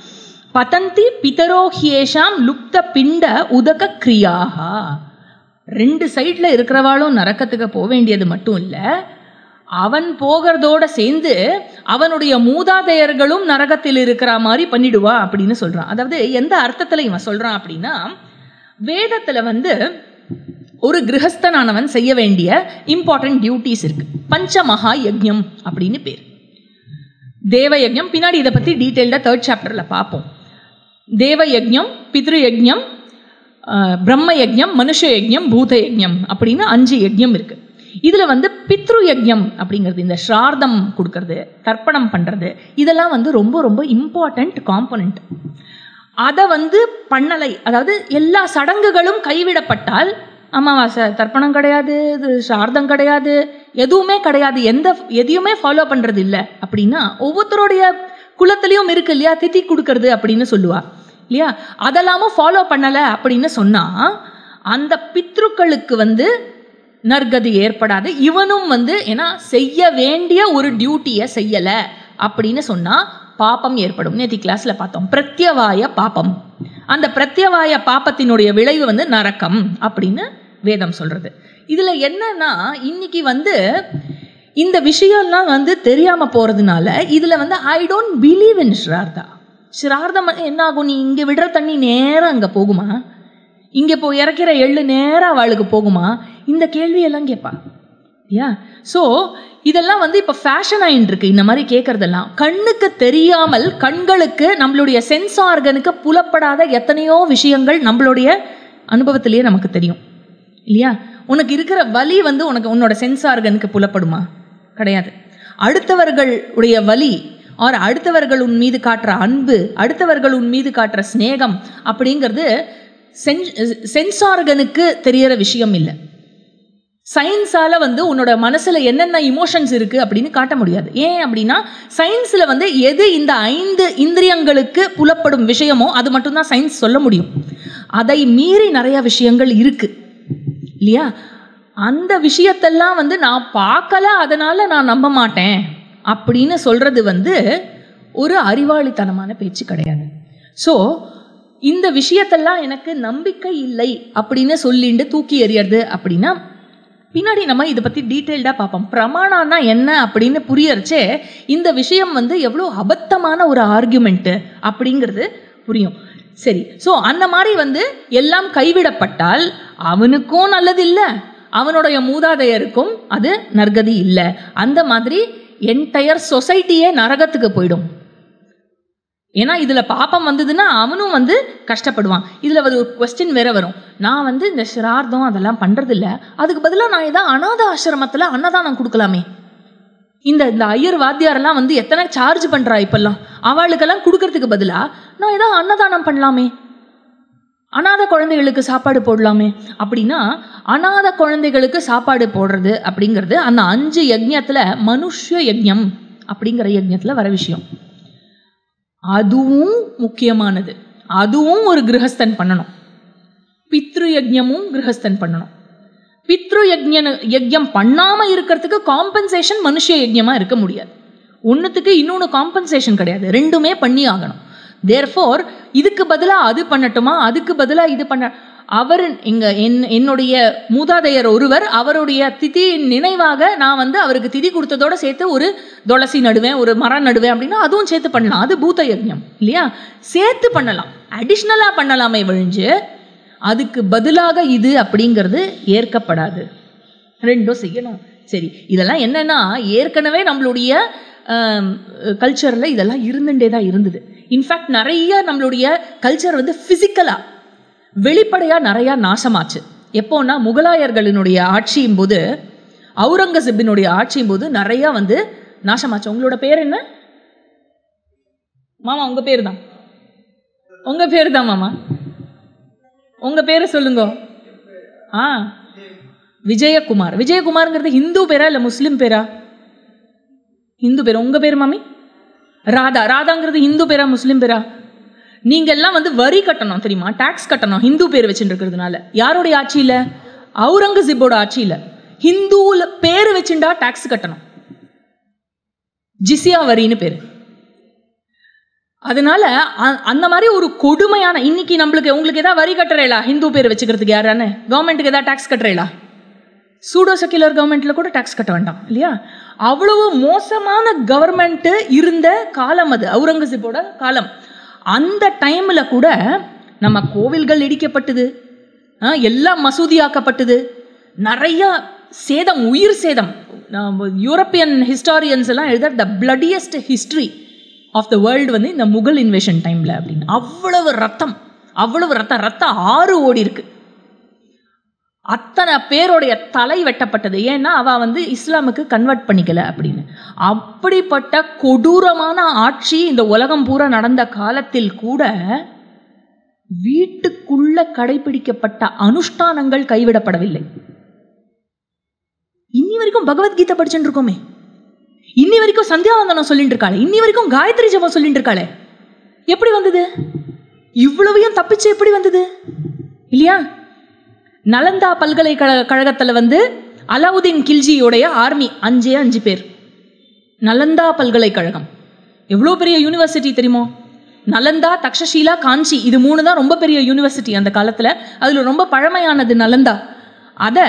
பதந்தி பிதரோஹியேஷாம் லுப்த பிண்ட உதக கிரியாகா ரெண்டு சைடில் இருக்கிறவாளும் நரக்கத்துக்கு போக வேண்டியது மட்டும் இல்லை அவன் போகிறதோட சேர்ந்து அவனுடைய மூதாதையர்களும் நரகத்தில் இருக்கிற மாதிரி பண்ணிடுவா அப்படின்னு சொல்றான் அதாவது எந்த அர்த்தத்தில் இவன் சொல்றான் அப்படின்னா வேதத்துல வந்து ஒரு கிரகஸ்தனானவன் செய்ய வேண்டிய இம்பார்ட்டன்ட் டியூட்டிஸ் இருக்கு பஞ்சமகா யஜ்ஞம் அப்படின்னு பேர் தேவ யஜ்ஞம் பின்னாடி இதை பற்றி டீட்டெயில்டாக தேர்ட் சாப்டரில் பார்ப்போம் தேவ யஜ்ஞம் பித்ரு யஜ்ஞம் ஆஹ், பிரம்ம யஜ்ஞம் மனுஷ யஜ்ஞம் பூத யஜ்ஞம் அப்படின்னு அஞ்சு யஜ்ஞம் இருக்கு இதில் வந்து பித்ரு யஜ்ஞம் அப்படிங்கிறது இந்த ஸ்ரார்த்தம் கொடுக்கறது தர்ப்பணம் பண்ணுறது இதெல்லாம் வந்து ரொம்ப ரொம்ப இம்பார்ட்டண்ட் காம்பனண்ட் அதை வந்து பண்ணலை அதாவது எல்லா சடங்குகளும் கைவிடப்பட்டால் அமாவாசை தர்ப்பணம் கிடையாது இது சார்தம் கிடையாது எதுவுமே கிடையாது எந்த எதையுமே ஃபாலோ பண்ணுறது இல்லை அப்படின்னா ஒவ்வொருத்தருடைய குலத்திலையும் இருக்கு இல்லையா திதி கொடுக்கறது அப்படின்னு சொல்லுவா இல்லையா அதெல்லாமும் ஃபாலோ பண்ணலை அப்படின்னு சொன்னால் அந்த பித்ருக்களுக்கு வந்து நற்கதி ஏற்படாது இவனும் வந்து ஏன்னா செய்ய வேண்டிய ஒரு டியூட்டியை செய்யலை அப்படின்னு சொன்னால் பாப்பம் ஏற்படும் நேத்தி கிளாஸ்ல பார்த்தோம் பிரத்யவாய பாப்பம் அந்த பிரத்யவாய பாப்பத்தினுடைய விளைவு வந்து நரக்கம் அப்படின்னு வேதம் சொல்றது இதுல என்னன்னா இன்னைக்கு வந்து இந்த விஷயம்லாம் வந்து தெரியாம போறதுனால இதுல வந்து ஐ டோன்ட் பிலீவ் இன் ஸ்ரார்த்தா ஸ்ரார்த்தம் என்ன ஆகும் நீ இங்க விடுற தண்ணி நேரா அங்க போகுமா இங்க இப்போ இறக்கிற எள்ளு நேரா அவளுக்கு போகுமா இந்த கேள்வியெல்லாம் கேட்பா இல்லையா ஸோ இதெல்லாம் வந்து இப்போ ஃபேஷன் ஆயின்னு இருக்கு இந்த மாதிரி கேட்கறதெல்லாம் கண்ணுக்கு தெரியாமல் கண்களுக்கு நம்மளுடைய சென்ஸ் ஆர்கனுக்கு புலப்படாத எத்தனையோ விஷயங்கள் நம்மளுடைய அனுபவத்திலேயே நமக்கு தெரியும் இல்லையா உனக்கு இருக்கிற வலி வந்து உனக்கு உன்னோட சென்ஸ் ஆர்கனுக்கு புலப்படுமா கிடையாது அடுத்தவர்கள் உடைய வலி ஆர் அடுத்தவர்கள் உன் மீது காட்டுற அன்பு அடுத்தவர்கள் உன் மீது காட்டுற சிநேகம் அப்படிங்கிறது சென்ஸ் ஆர்கனுக்கு தெரியற விஷயம் இல்லை சயின்ஸால வந்து உன்னோட மனசுல என்னென்ன இமோஷன்ஸ் இருக்கு அப்படின்னு காட்ட முடியாது ஏன் அப்படின்னா சயின்ஸ்ல வந்து எது இந்த ஐந்து இந்திரியங்களுக்கு புலப்படும் விஷயமோ அது மட்டும்தான் சயின்ஸ் சொல்ல முடியும் அதை மீறி நிறைய விஷயங்கள் இருக்கு இல்லையா அந்த விஷயத்தெல்லாம் வந்து நான் பார்க்கல அதனால நான் நம்ப மாட்டேன் அப்படின்னு சொல்றது வந்து ஒரு அறிவாளித்தனமான பேச்சு கிடையாது ஸோ இந்த விஷயத்தெல்லாம் எனக்கு நம்பிக்கை இல்லை அப்படின்னு சொல்லிட்டு தூக்கி எறியறது அப்படின்னா பின்னாடி நம்ம இதை பற்றி டீட்டெயில்டாக பார்ப்போம் பிரமாணம்னா என்ன அப்படின்னு புரியறச்சே இந்த விஷயம் வந்து எவ்வளோ அபத்தமான ஒரு ஆர்குமெண்ட்டு அப்படிங்கிறது புரியும் சரி ஸோ அந்த மாதிரி வந்து எல்லாம் கைவிடப்பட்டால் அவனுக்கும் நல்லது இல்லை அவனுடைய மூதாதையருக்கும் அது நற்கதி இல்லை அந்த மாதிரி என்டையர் சொசைட்டியே நரகத்துக்கு போயிடும் ஏன்னா இதுல பாப்பம் வந்ததுன்னா அவனும் வந்து கஷ்டப்படுவான் இதுல ஒரு கொஸ்டின் வேற வரும் நான் வந்து இந்த சிரார்த்தம் அதெல்லாம் பண்றது இல்ல அதுக்கு பதிலாக நான் ஏதாவது அனாத ஆசிரமத்துல அன்னதானம் கொடுக்கலாமே இந்த இந்த ஐயர் வாத்தியாரெல்லாம் வந்து எத்தனை சார்ஜ் பண்றா இப்பெல்லாம் அவளுக்கெல்லாம் கொடுக்கறதுக்கு பதிலா நான் ஏதாவது அன்னதானம் பண்ணலாமே அனாத குழந்தைகளுக்கு சாப்பாடு போடலாமே அப்படின்னா அனாத குழந்தைகளுக்கு சாப்பாடு போடுறது அப்படிங்கிறது அந்த அஞ்சு யஜ்ஞத்துல மனுஷ யஜ்ஞம் அப்படிங்கிற யஜ்ஞத்துல வர விஷயம் அதுவும் முக்கியமானது அதுவும் ஒரு கிரகஸ்தன் பண்ணணும் பித்ரு யஜ்ஞமும் கிரகஸ்தன் பண்ணணும் பித்ரு யஜ்ஞ யஜ்ஞம் பண்ணாம இருக்கிறதுக்கு காம்பன்சேஷன் மனுஷ யஜ்ஞமா இருக்க முடியாது ஒன்றுத்துக்கு இன்னொன்று காம்பன்சேஷன் கிடையாது ரெண்டுமே பண்ணி ஆகணும் தேர்ஃபோர் இதுக்கு பதிலாக அது பண்ணட்டுமா அதுக்கு பதிலாக இது பண்ண அவர் இங்க என் என்னுடைய மூதாதையர் ஒருவர் அவருடைய திதி நினைவாக நான் வந்து அவருக்கு திதி கொடுத்ததோட சேர்த்து ஒரு துளசி நடுவேன் ஒரு மரம் நடுவேன் அப்படின்னா அதுவும் சேர்த்து பண்ணலாம் அது பூத யஜ்ஞம் இல்லையா சேர்த்து பண்ணலாம் அடிஷ்னலா பண்ணலாமே ஒழிஞ்சு அதுக்கு பதிலாக இது அப்படிங்கிறது ஏற்கப்படாது ரெண்டும் செய்யணும் சரி இதெல்லாம் என்னன்னா ஏற்கனவே நம்மளுடைய கல்ச்சரில் இதெல்லாம் இருந்துட்டே தான் இருந்தது இன்ஃபேக்ட் நிறைய நம்மளுடைய கல்ச்சர் வந்து ஃபிசிக்கலாக வெளிப்படையாக நிறையா நாசமாச்சு எப்போன்னா முகலாயர்களினுடைய ஆட்சியும் போது அவுரங்கசீப்பினுடைய ஆட்சியும் போது நிறையா வந்து நாசமாச்சு உங்களோட பேர் என்ன மாமா உங்க பேர் தான் உங்க பேர் தான் மாமா உங்க பேரை சொல்லுங்க ஆ விஜயகுமார் விஜயகுமார்ங்கிறது ஹிந்து பேரா இல்ல முஸ்லிம் பேரா ஹிந்து பேரா உங்க பேர் மாமி ராதா ராதாங்கிறது ஹிந்து பேரா முஸ்லிம் பேரா நீங்க எல்லாம் வந்து வரி கட்டணும் தெரியுமா டாக்ஸ் கட்டணும் ஹிந்து பேர் வச்சுட்டு இருக்கிறதுனால யாருடைய ஆட்சியில அவுரங்கசீப்போட ஆட்சியில ஹிந்துல பேர் வச்சுண்டா டாக்ஸ் கட்டணும் ஜிசியா வரின்னு பேரு அதனால அ- அந்த மாதிரி ஒரு கொடுமையான இன்னைக்கு நம்மளுக்கு உங்களுக்கு ஏதாவது வரி கட்டுறீங்களா ஹிந்து பேர் வச்சுக்கிறதுக்கு யாரானு கவர்மெண்ட்டுக்கு ஏதாவது டாக்ஸ் கட்டுறீங்களா சூடோ செக்குலர் கவர்மெண்ட்ல கூட டாக்ஸ் கட்ட வேண்டாம் இல்லையா அவ்வளவு மோசமான கவர்மெண்ட் இருந்த காலம் அது அவுரங்கசீப்போட காலம் அந்த டைம்ல கூட நம்ம கோவில்கள் இடிக்கப்பட்டது ஆ, எல்லாம் மசூதியாக்கப்பட்டது நிறைய சேதம் உயிர் சேதம் நம்ம யூரோப்பியன் ஹிஸ்டாரியன்ஸ் எல்லாம் எழுத the bloodiest history of the world வந்து இந்த முகல் இன்வேஷன் டைம்ல அப்படின்னு அவ்வளவு ரத்தம் அவ்வளவு ரத்தம் ரத்தம் ஆறு ஓடி இருக்கு அத்தனை பேருடைய தலை வெட்டப்பட்டது ஏன்னா அவ வந்து இஸ்லாமுக்கு கன்வெர்ட் பண்ணிக்கல அப்படின்னு அப்படிப்பட்ட கொடூரமான ஆட்சி இந்த உலகம் பூரா நடந்த காலத்தில் கூட வீட்டுக்குள்ள கடைபிடிக்கப்பட்ட அனுஷ்டானங்கள் கைவிடப்படவில்லை இன்னி வரைக்கும் பகவத்கீதை படிச்சுட்டு இருக்கோமே இன்னி வரைக்கும் சந்தியாவந்தனம் சொல்லிட்டு இருக்காளே இன்னி வரைக்கும் காயத்ரி ஜபம் சொல்லிட்டு இருக்காளே எப்படி வந்தது இவ்வளவையும் தப்பிச்சு எப்படி வந்தது இல்லையா நலந்தா பல்கலைக்கழக கழகத்துல வந்து அலாவுதீன் கில்ஜியோடைய ஆர்மி அஞ்சே அஞ்சு பேர் நலந்தா பல்கலைக்கழகம் எவ்வளோ பெரிய யூனிவர்சிட்டி தெரியுமோ நலந்தா தக்ஷஷீலா காஞ்சி இது மூணு தான் ரொம்ப பெரிய யூனிவர்சிட்டி அந்த காலத்துல அதுல ரொம்ப பழமையானது நலந்தா அதை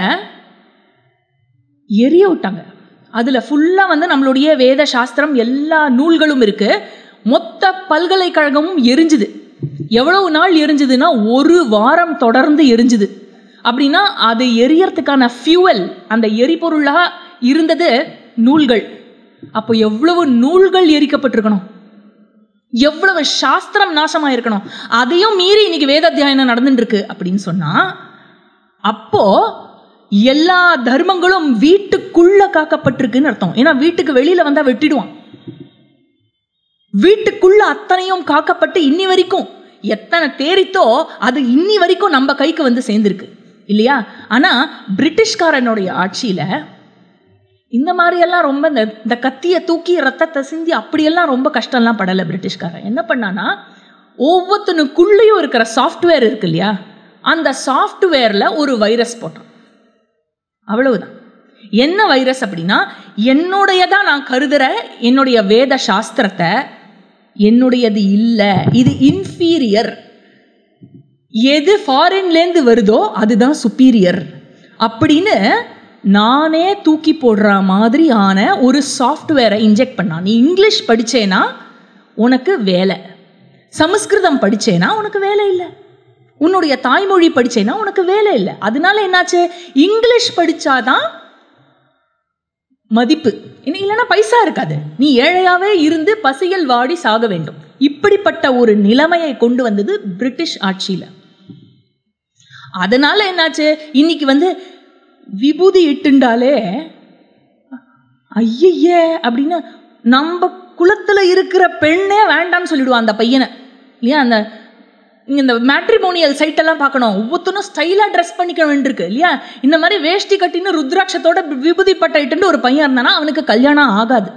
எரிய விட்டாங்க அதுல ஃபுல்லா வந்து நம்மளுடைய வேத சாஸ்திரம் எல்லா நூல்களும் இருக்கு மொத்த பல்கலைக்கழகமும் எரிஞ்சுது எவ்வளவு நாள் எரிஞ்சுதுன்னா ஒரு வாரம் தொடர்ந்து எரிஞ்சுது அப்படின்னா அது எரியறதுக்கான ஃபியூவல் அந்த எரிபொருளா இருந்தது நூல்கள் அப்போ எவ்வளவு நூல்கள் எரிக்கப்பட்டிருக்கணும் எவ்வளவு சாஸ்திரம் நாசமா இருக்கணும் அதையும் மீறி இன்னைக்கு வேதாத்தியாயனம் நடந்துட்டு இருக்கு அப்படின்னு சொன்னா அப்போ எல்லா தர்மங்களும் வீட்டுக்குள்ள காக்கப்பட்டிருக்குன்னு அர்த்தம் ஏன்னா வீட்டுக்கு வெளியில வந்தா வெட்டிடுவான் வீட்டுக்குள்ள அத்தனையும் காக்கப்பட்டு இன்னி வரைக்கும் எத்தனை தேரித்தோ அது இன்னி வரைக்கும் நம்ம கைக்கு வந்து சேர்ந்திருக்கு இல்லையா ஆனா பிரிட்டிஷ்காரனுடைய ஆட்சியில இந்த மாதிரி எல்லாம் ரொம்ப இந்த இந்த கத்தியை தூக்கி ரத்தத்தை சிந்தி அப்படியெல்லாம் ரொம்ப கஷ்டம்லாம் படலை பிரிட்டிஷ்காரன் என்ன பண்ணானா ஒவ்வொருத்தனுக்குள்ளேயும் இருக்கிற சாஃப்ட்வேர் இருக்கு இல்லையா அந்த சாஃப்ட்வேர்ல ஒரு வைரஸ் போட்டான் அவ்வளவுதான் என்ன வைரஸ் அப்படின்னா என்னுடையதா நான் கருதுற என்னுடைய வேத சாஸ்திரத்தை என்னுடையது இல்லை இது இன்ஃபீரியர் எது ஃபாரின்லேருந்து வருதோ அதுதான் சுப்பீரியர் அப்படின்னு நானே தூக்கி போடுற மாதிரியான ஒரு சாஃப்ட்வேரை இன்ஜெக்ட் பண்ணான் நீ இங்கிலீஷ் படிச்சேனா உனக்கு வேலை சமஸ்கிருதம் படிச்சேனா உனக்கு வேலை இல்லை உன்னுடைய தாய்மொழி படிச்சேனா உனக்கு வேலை இல்லை அதனால என்னாச்சு இங்கிலீஷ் படிச்சாதான் மதிப்பு இன்னும் இல்லைன்னா பைசா இருக்காது நீ ஏழையாவே இருந்து பசியில் வாடி சாக வேண்டும் இப்படிப்பட்ட ஒரு நிலைமையை கொண்டு வந்தது பிரிட்டிஷ் ஆட்சியில அதனால என்னாச்சு இன்னைக்கு வந்து விபூதி இட்டுண்டாலே ஐயய்ய அப்படின்னு நம்ம குலத்துல இருக்கிற பெண்ணே வேண்டாம்னு சொல்லிடுவான் அந்த பையனை இல்லையா அந்த இங்க இந்த மேட்ரிமோனியல் சைட் எல்லாம் பார்க்கணும் ஒவ்வொருத்தனும் ஸ்டைலா ட்ரெஸ் பண்ணிக்க வேண்டியிருக்கு இல்லையா இந்த மாதிரி வேஷ்டி கட்டின்னு ருத்ராட்சத்தோட விபூதி பட்டை இட்டுன்னு ஒரு பையன் இருந்தானா அவனுக்கு கல்யாணம் ஆகாது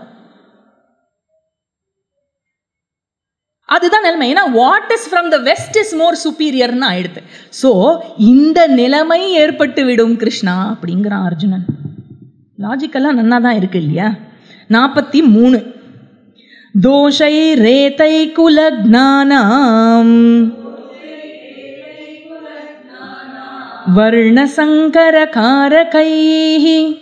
அதுதான் நிலைமை ஏன்னா what is from the west is more சுப்பீரியர்னு ஆயிடுது ஸோ இந்த நிலைமை ஏற்பட்டு விடும் கிருஷ்ணா அப்படிங்கிறான் அர்ஜுனன் லாஜிக்கெல்லாம் நன்னா தான் இருக்கு இல்லையா நாற்பத்தி மூணு தோஷை ரேதை குலக்னானாம் वर्णसङ्करकारकैः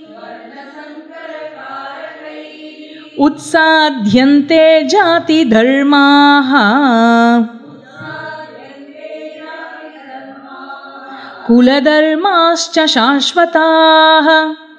उत्साद्यन्ते जातिधर्माः कुलधर्माश्च शाश्वताः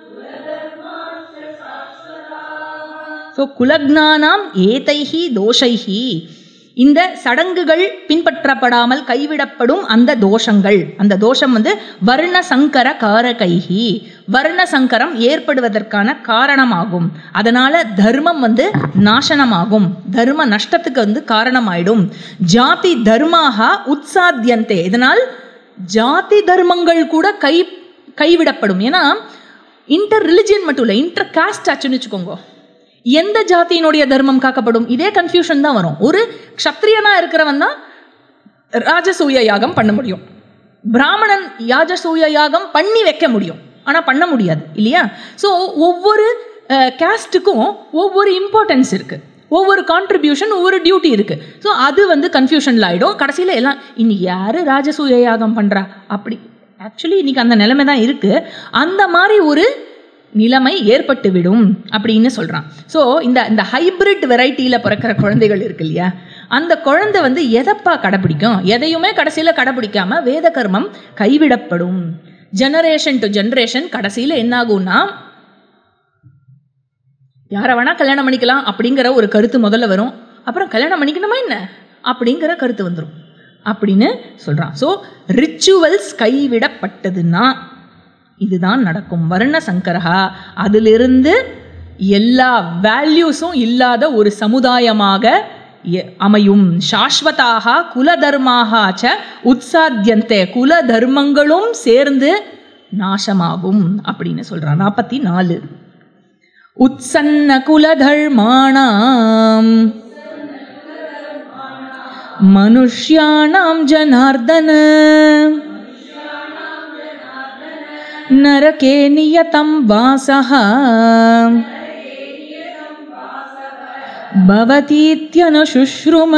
ஸோ குலக்னானாம் ஏதைஹி தோஷைஹி இந்த சடங்குகள் பின்பற்றப்படாமல் கைவிடப்படும் அந்த தோஷங்கள் அந்த தோஷம் வந்து வர்ண சங்கர காரகைஹி வர்ண சங்கரம் ஏற்படுவதற்கான காரணமாகும் அதனால தர்மம் வந்து நாசனமாகும் தர்ம நஷ்டத்துக்கு வந்து காரணமாயிடும் ஜாதி தர்மாக உற்சாத்தியந்தே இதனால் ஜாதி தர்மங்கள் கூட கை கைவிடப்படும் ஏன்னா இன்டர் ரிலிஜியன் மட்டும் இல்லை இன்டர் காஸ்ட் ஆச்சுன்னு வச்சுக்கோங்க எந்த ஜாதியினுடைய தர்மம் காக்கப்படும் இதே கன்ஃபியூஷன் தான் வரும் ஒரு க்ஷத்ரியனா இருக்கிறவன் தான் ராஜசூய யாகம் பண்ண முடியும் பிராமணன் யாஜசூய யாகம் பண்ணி வைக்க முடியும் ஆனால் பண்ண முடியாது இல்லையா ஸோ ஒவ்வொரு கேஸ்ட்டுக்கும் ஒவ்வொரு இம்பார்ட்டன்ஸ் இருக்குது ஒவ்வொரு கான்ட்ரிபியூஷன் ஒவ்வொரு டியூட்டி இருக்குது ஸோ அது வந்து கன்ஃபியூஷனில் ஆகிடும் கடைசியில் எல்லாம் இன்னைக்கு யார் ராஜசூய யாகம் பண்ணுறா அப்படி ஆக்சுவலி இன்னைக்கு அந்த நிலைமை தான் இருக்குது அந்த மாதிரி ஒரு நிலைமை ஏற்பட்டு விடும் அப்படின்னு சொல்கிறான் ஸோ இந்த இந்த ஹைபிரிட் வெரைட்டியில் பிறக்கிற குழந்தைகள் இருக்கு இல்லையா அந்த குழந்தை வந்து எதப்பா கடைப்பிடிக்கும் எதையுமே கடைசியில் கடைப்பிடிக்காம வேத கர்மம் கைவிடப்படும் ஜெனரேஷன் டு ஜெனரேஷன் கடைசியில் என்னாகும்னா யாரை வேணா கல்யாணம் பண்ணிக்கலாம் அப்படிங்கிற ஒரு கருத்து முதல்ல வரும் அப்புறம் கல்யாணம் பண்ணிக்கணுமா என்ன அப்படிங்கிற கருத்து வந்துடும் அப்படின்னு சொல்கிறான் ஸோ ரிச்சுவல்ஸ் கைவிடப்பட்டதுன்னா இதுதான் நடக்கும் வர்ண சங்கரஹா அதிலிருந்து எல்லா வேல்யூஸும் இல்லாத ஒரு சமுதாயமாக எ- அமையும் சாஸ்வதாக குலதர்மாக ச உற்சாத்தியந்தே குல தர்மங்களும் சேர்ந்து நாசமாகும் அப்படின்னு சொல்றான் நாற்பத்தி நாலு உத்சன்ன குலதர்மாணாம் மனுஷ்யாணாம் ஜனார்தன नरके नियतं वासः भवतीत्यनुशुश्रुम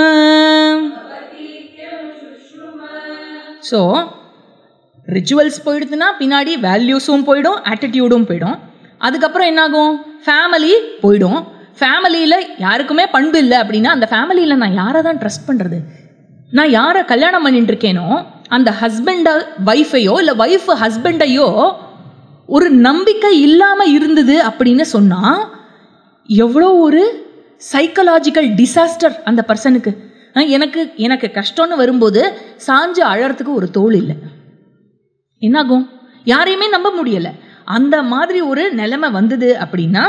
ஸோ ரிச்சுவல்ஸ் போயிடுதுன்னா பின்னாடி வேல்யூஸும் போயிடும் ஆட்டிடியூடும் போயிடும் அதுக்கப்புறம் என்னாகும் ஃபேமிலி போயிடும் ஃபேமிலியில் யாருக்குமே பண்பு இல்லை அப்படின்னா அந்த ஃபேமிலியில் நான் யாரை தான் ட்ரஸ்ட் பண்ணுறது நான் யாரை கல்யாணம் பண்ணிட்டு இருக்கேனோ அந்த ஹஸ்பண்ட ஒய்ஃபையோ இல்லை ஒய்ஃப் ஹஸ்பண்டையோ ஒரு நம்பிக்கை இல்லாமல் இருந்தது அப்படின்னு சொன்னால் எவ்வளோ ஒரு சைக்கலாஜிக்கல் டிசாஸ்டர் அந்த பர்சனுக்கு எனக்கு எனக்கு கஷ்டம்னு வரும்போது சாஞ்சு அழறதுக்கு ஒரு தோல் இல்லை என்னாகும் யாரையுமே நம்ப முடியலை அந்த மாதிரி ஒரு நிலைமை வந்தது அப்படின்னா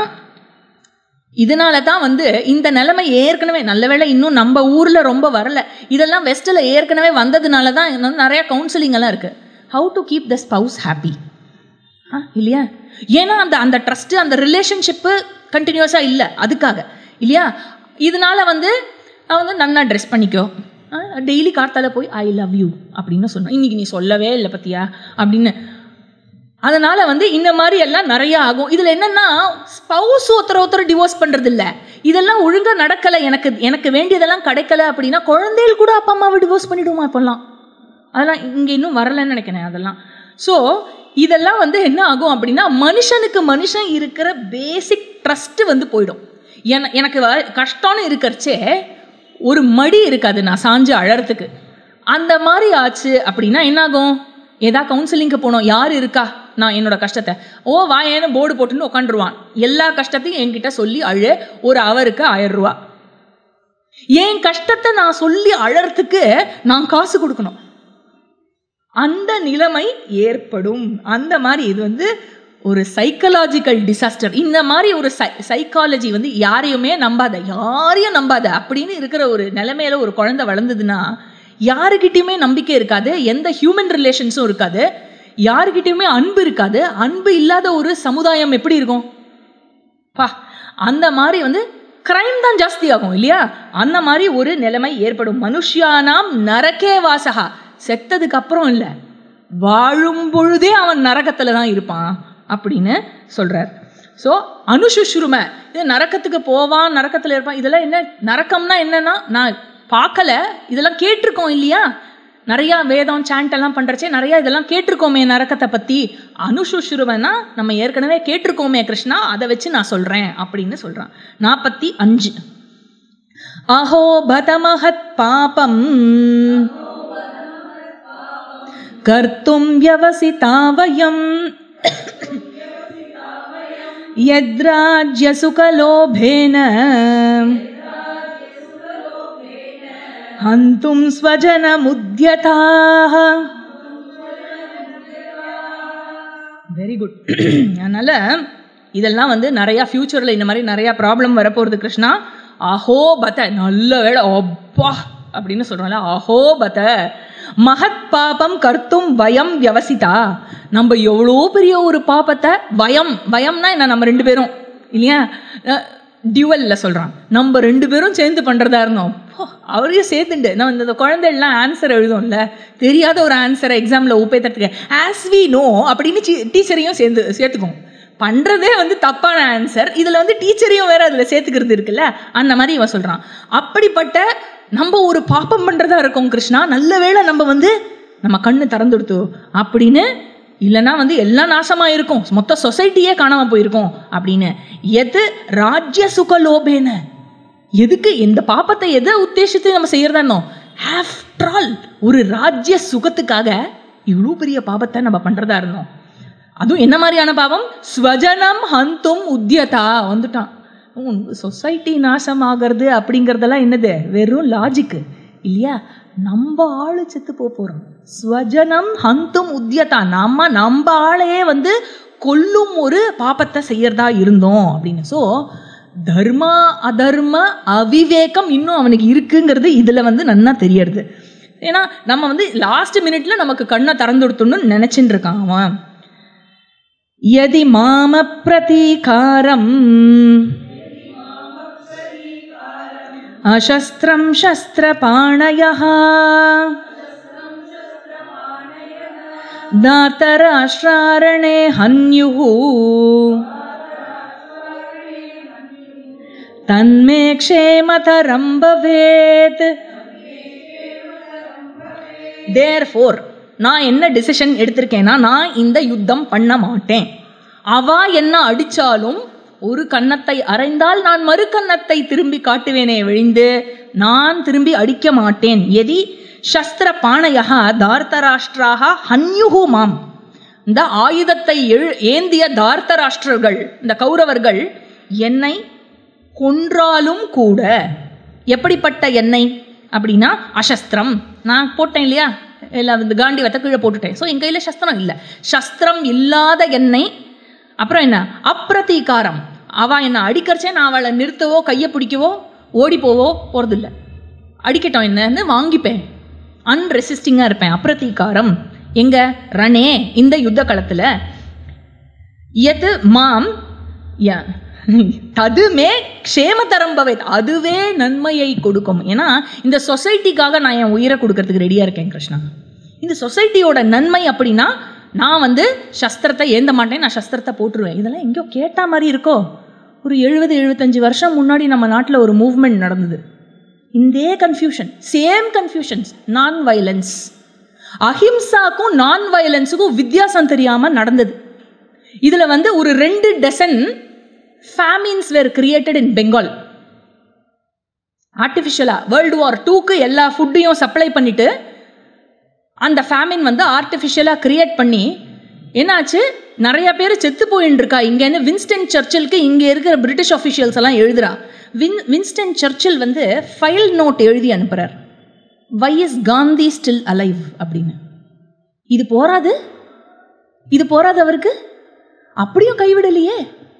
இதனால தான் வந்து இந்த நிலைமை ஏற்கனவே நல்ல வேளை இன்னும் நம்ம ஊரில் ரொம்ப வரல இதெல்லாம் வெஸ்ட்டில் ஏற்கனவே வந்ததுனால தான் இன்னும் நிறைய கவுன்சிலிங் எல்லாம் இருக்குது how to keep the spouse happy ah இல்லையா ஏன்னா அந்த அந்த ட்ரஸ்ட்டு அந்த ரிலேஷன்ஷிப்பு கண்டினியூஸாக இல்லை அதுக்காக இல்லையா இதனால வந்து அவன் வந்து நன்னா ட்ரெஸ் பண்ணிக்கோ டெய்லி கார்த்தால போய் ஐ லவ் யூ அப்படின்னு சொன்னான் இன்னைக்கு நீ சொல்லவே இல்லை பத்தியா அப்படின்னு அதனால வந்து இந்த மாதிரி எல்லாம் நிறைய ஆகும் இதுல என்னன்னா ஸ்பவுஸ் ஒருத்தர் ஒருத்தர் டிவோர்ஸ் பண்றது இல்ல இதெல்லாம் ஒழுங்கா நடக்கல எனக்கு எனக்கு வேண்டியதெல்லாம் கிடைக்கல அப்படின்னா குழந்தைகள் கூட அப்பா அம்மாவை டிவோர்ஸ் பண்ணிடுமா இப்பெல்லாம் அதெல்லாம் இங்க இன்னும் வரலன்னு நினைக்கிறேன் அதெல்லாம் ஸோ இதெல்லாம் வந்து என்ன ஆகும் அப்படின்னா மனுஷனுக்கு மனுஷன் இருக்கிற பேசிக் ட்ரஸ்ட் வந்து போயிடும் என எனக்கு வ- கஷ்டம்னு இருக்கிறச்சே ஒரு மடி இருக்காது நான் சாஞ்சு அழறதுக்கு அந்த மாதிரி ஆச்சு அப்படின்னா என்னாகும் ஏதா கவுன்சிலிங்க்கு போனோம் யார் இருக்கா நான் என்னோட கஷ்டத்தை ஓ வாயேன்னு போர்டு போட்டுன்னு உட்காந்துருவான் எல்லா கஷ்டத்தையும் என்கிட்ட சொல்லி அழு ஒரு அவருக்கு ஆயிரம் ரூபா என் கஷ்டத்தை நான் சொல்லி அழறதுக்கு நான் காசு கொடுக்கணும் அந்த நிலைமை ஏற்படும் அந்த மாதிரி இது வந்து ஒரு சைக்கலாஜிக்கல் டிசாஸ்டர் இந்த மாதிரி ஒரு சை சைக்காலஜி வந்து யாரையுமே நம்பாத யாரையும் நம்பாத அப்படின்னு இருக்கிற ஒரு நிலைமையில ஒரு குழந்தை வளர்ந்ததுன்னா யாருக்கிட்டையுமே நம்பிக்கை இருக்காது எந்த ஹியூமன் ரிலேஷன்ஸும் இருக்காது யாருக்கிட்டையுமே அன்பு இருக்காது அன்பு இல்லாத ஒரு சமுதாயம் எப்படி இருக்கும் பா அந்த மாதிரி வந்து கிரைம் தான் ஜாஸ்தி ஆகும் இல்லையா அந்த மாதிரி ஒரு நிலைமை ஏற்படும் மனுஷியானாம் நரகே வாசகா செத்ததுக்கு அப்புறம் இல்லை வாழும் பொழுதே அவன் நரகத்துல தான் இருப்பான் அப்படின்னு சொல்றார் ஸோ அனுசுஷ்ரும இது நரக்கத்துக்கு போவான் நரக்கத்தில் இருப்பான் இதெல்லாம் என்ன நரக்கம்னா என்னன்னா நான் பார்க்கல இதெல்லாம் கேட்டிருக்கோம் இல்லையா நிறைய வேதம் சாண்ட் எல்லாம் பண்றச்சே நிறைய இதெல்லாம் கேட்டிருக்கோமே நரக்கத்தை பத்தி அனுசுஷ்ருவனா நம்ம ஏற்கனவே கேட்டிருக்கோமே கிருஷ்ணா அதை வச்சு நான் சொல்றேன் அப்படின்னு சொல்றான் நாற்பத்தி அஞ்சு அஹோ பதமஹத் பாபம் கர்த்தும் வியவசிதா வயம் यद्राज्यसुखलोभेन हन्तुं स्वजनमुद्यताः வெரி குட் அதனால இதெல்லாம் வந்து நிறைய ஃபியூச்சர்ல இந்த மாதிரி நிறைய ப்ராப்ளம் வரப்போகுது கிருஷ்ணா அஹோ பத நல்ல வேலை அப்பா அப்படின்னு சொல்றோம்ல அஹோ பத மகத் பாபம் கர்த்தும் வயம் வியவசிதா நம்ம எவ்வளோ பெரிய ஒரு பாபத்தை வயம் வயம்னா என்ன நம்ம ரெண்டு பேரும் இல்லையா டியூவல்ல சொல்றான் நம்ம ரெண்டு பேரும் சேர்ந்து பண்றதா இருந்தோம் அப்பா, அவரையும் சேர்த்துண்டு நம்ம இந்த குழந்தைலாம் ஆன்சர் எழுதும்ல தெரியாத ஒரு ஆன்சரை எக்ஸாம்ல உப்பேத்தட்டுக்கு ஆஸ் வி நோ அப்படின்னு டீச்சரையும் சேர்ந்து சேர்த்துக்கும் பண்றதே வந்து தப்பான ஆன்சர் இதுல வந்து டீச்சரையும் வேற அதுல சேர்த்துக்கிறது இருக்குல்ல அந்த மாதிரி இவன் சொல்றான் அப்படிப்பட்ட நம்ம ஒரு பாப்பம் பண்றதா இருக்கோம் கிருஷ்ணா நல்ல வேளை நம்ம வந்து நம்ம கண்ணு திறந்துடுத்து அப்படின்னு இல்லைன்னா வந்து எல்லாம் நாசமா இருக்கும் மொத்த சொசைட்டியே காணாம போயிருக்கும் அப்படின்னு எது ராஜ்ய சுக லோபேன எதுக்கு இந்த பாப்பத்தை எதை உத்தேசித்து நம்ம செய்யறதா இருந்தோம் ஆஃப்டர் ஆல் ஒரு ராஜ்ய சுகத்துக்காக இவ்வளோ பெரிய பாபத்தை நம்ம பண்றதா இருந்தோம் அதுவும் என்ன மாதிரியான பாவம் ஸ்வஜனம் ஹந்தும் உத்தியதா வந்துட்டான் சொசைட்டி நாசமாகிறது அப்படிங்கிறதெல்லாம் என்னது வெறும் லாஜிக்கு இல்லையா நம்ம ஆளு செத்து போக போறோம் ஸ்வஜனம் ஹந்தும் உத்தியதா நம்ம நம்ம ஆளையே வந்து கொல்லும் ஒரு பாப்பத்தை செய்யறதா இருந்தோம் அப்படின்னு ஸோ தர்மா அதர்ம அவிவேகம் இன்னும் அவனுக்கு இருக்குங்கிறது இதுல வந்து நன்னா தெரியறது ஏன்னா நம்ம வந்து லாஸ்ட் மினிட்ல நமக்கு கண்ணை திறந்து கொடுத்தோம்னு நினைச்சுட்டு இருக்கான் அவன் यदि माम प्रतीकारम् अशस्त्रं शस्त्रपाणयः दातराष्ट्रारणे हन्युः तन्मे क्षेमतरं भवेत् தேர் ஃபோர் நான் என்ன டிசிஷன் எடுத்திருக்கேன்னா நான் இந்த யுத்தம் பண்ண மாட்டேன் அவா என்ன அடிச்சாலும் ஒரு கன்னத்தை அறைந்தால் நான் மறு கன்னத்தை திரும்பி காட்டுவேனே விழிந்து நான் திரும்பி அடிக்க மாட்டேன் எதி சஸ்திர பாணையா தார்த்தராஷ்டிராக ஹன்யுகு மாம் இந்த ஆயுதத்தை எழு ஏந்திய தார்த்தராஷ்டிரர்கள் இந்த கௌரவர்கள் என்னை கொன்றாலும் கூட எப்படிப்பட்ட எண்ணெய் அப்படின்னா அசஸ்திரம் நான் போட்டேன் இல்லையா எல்லாம் இந்த காண்டிவத்தை கீழே போட்டுட்டேன் ஸோ என் கையில் சஸ்திரம் இல்லை சஸ்திரம் இல்லாத எண்ணெய் அப்புறம் என்ன அப்பிரதீகாரம் அவ என்னை அடிக்கிறச்சே நான் அவளை நிறுத்தவோ கையை பிடிக்கவோ ஓடி போவோ போகிறதில்ல அடிக்கட்டும் என்னன்னு வாங்கிப்பேன் அன்ரெசிஸ்டிங்காக இருப்பேன் அப்பிரதீகாரம் எங்க ரணே இந்த யுத்த களத்தில் எது மாம் ய- ததுமே க்ஷேமதரம் பவேத் அதுவே நன்மையை கொடுக்கும் ஏன்னா இந்த சொசைட்டிக்காக நான் என் உயிரை கொடுக்கறதுக்கு ரெடியாக இருக்கேன் கிருஷ்ணா இந்த சொசைட்டியோட நன்மை அப்படின்னா நான் வந்து சஸ்திரத்தை ஏந்த மாட்டேன் நான் சஸ்திரத்தை போட்டுருவேன் இதெல்லாம் எங்கேயோ கேட்ட மாதிரி இருக்கோ ஒரு எழுபது எழுபத்தஞ்சு வருஷம் முன்னாடி நம்ம நாட்டில் ஒரு மூவ்மெண்ட் நடந்தது இதே confusion same confusions non violence அஹிம்சாக்கும் நான் வயலன்ஸுக்கும் வித்தியாசம் தெரியாமல் நடந்தது இதில் வந்து ஒரு ரெண்டு dozen famines were created in Bengal ஆர்டிஃபிஷியலாக வேர்ல்டு வார் டூக்கு எல்லா ஃபுட்டையும் சப்ளை பண்ணிட்டு அந்த ஃபேமின் வந்து ஆர்டிஃபிஷியலாக கிரியேட் பண்ணி என்னாச்சு நிறைய பேர் செத்து போயின்னு இருக்கா இங்கேன்னு வின்ஸ்டன் சர்ச்சிலுக்கு இங்கே இருக்கிற பிரிட்டிஷ் அஃபிஷியல்ஸ் எல்லாம் எழுதுறா வின் வின்ஸ்டன் சர்ச்சில் வந்து ஃபைல் நோட் எழுதி அனுப்புகிறார் why is Gandhi still alive அப்படின்னு இது போராது இது போராது அவருக்கு அப்படியும் கைவிடலையே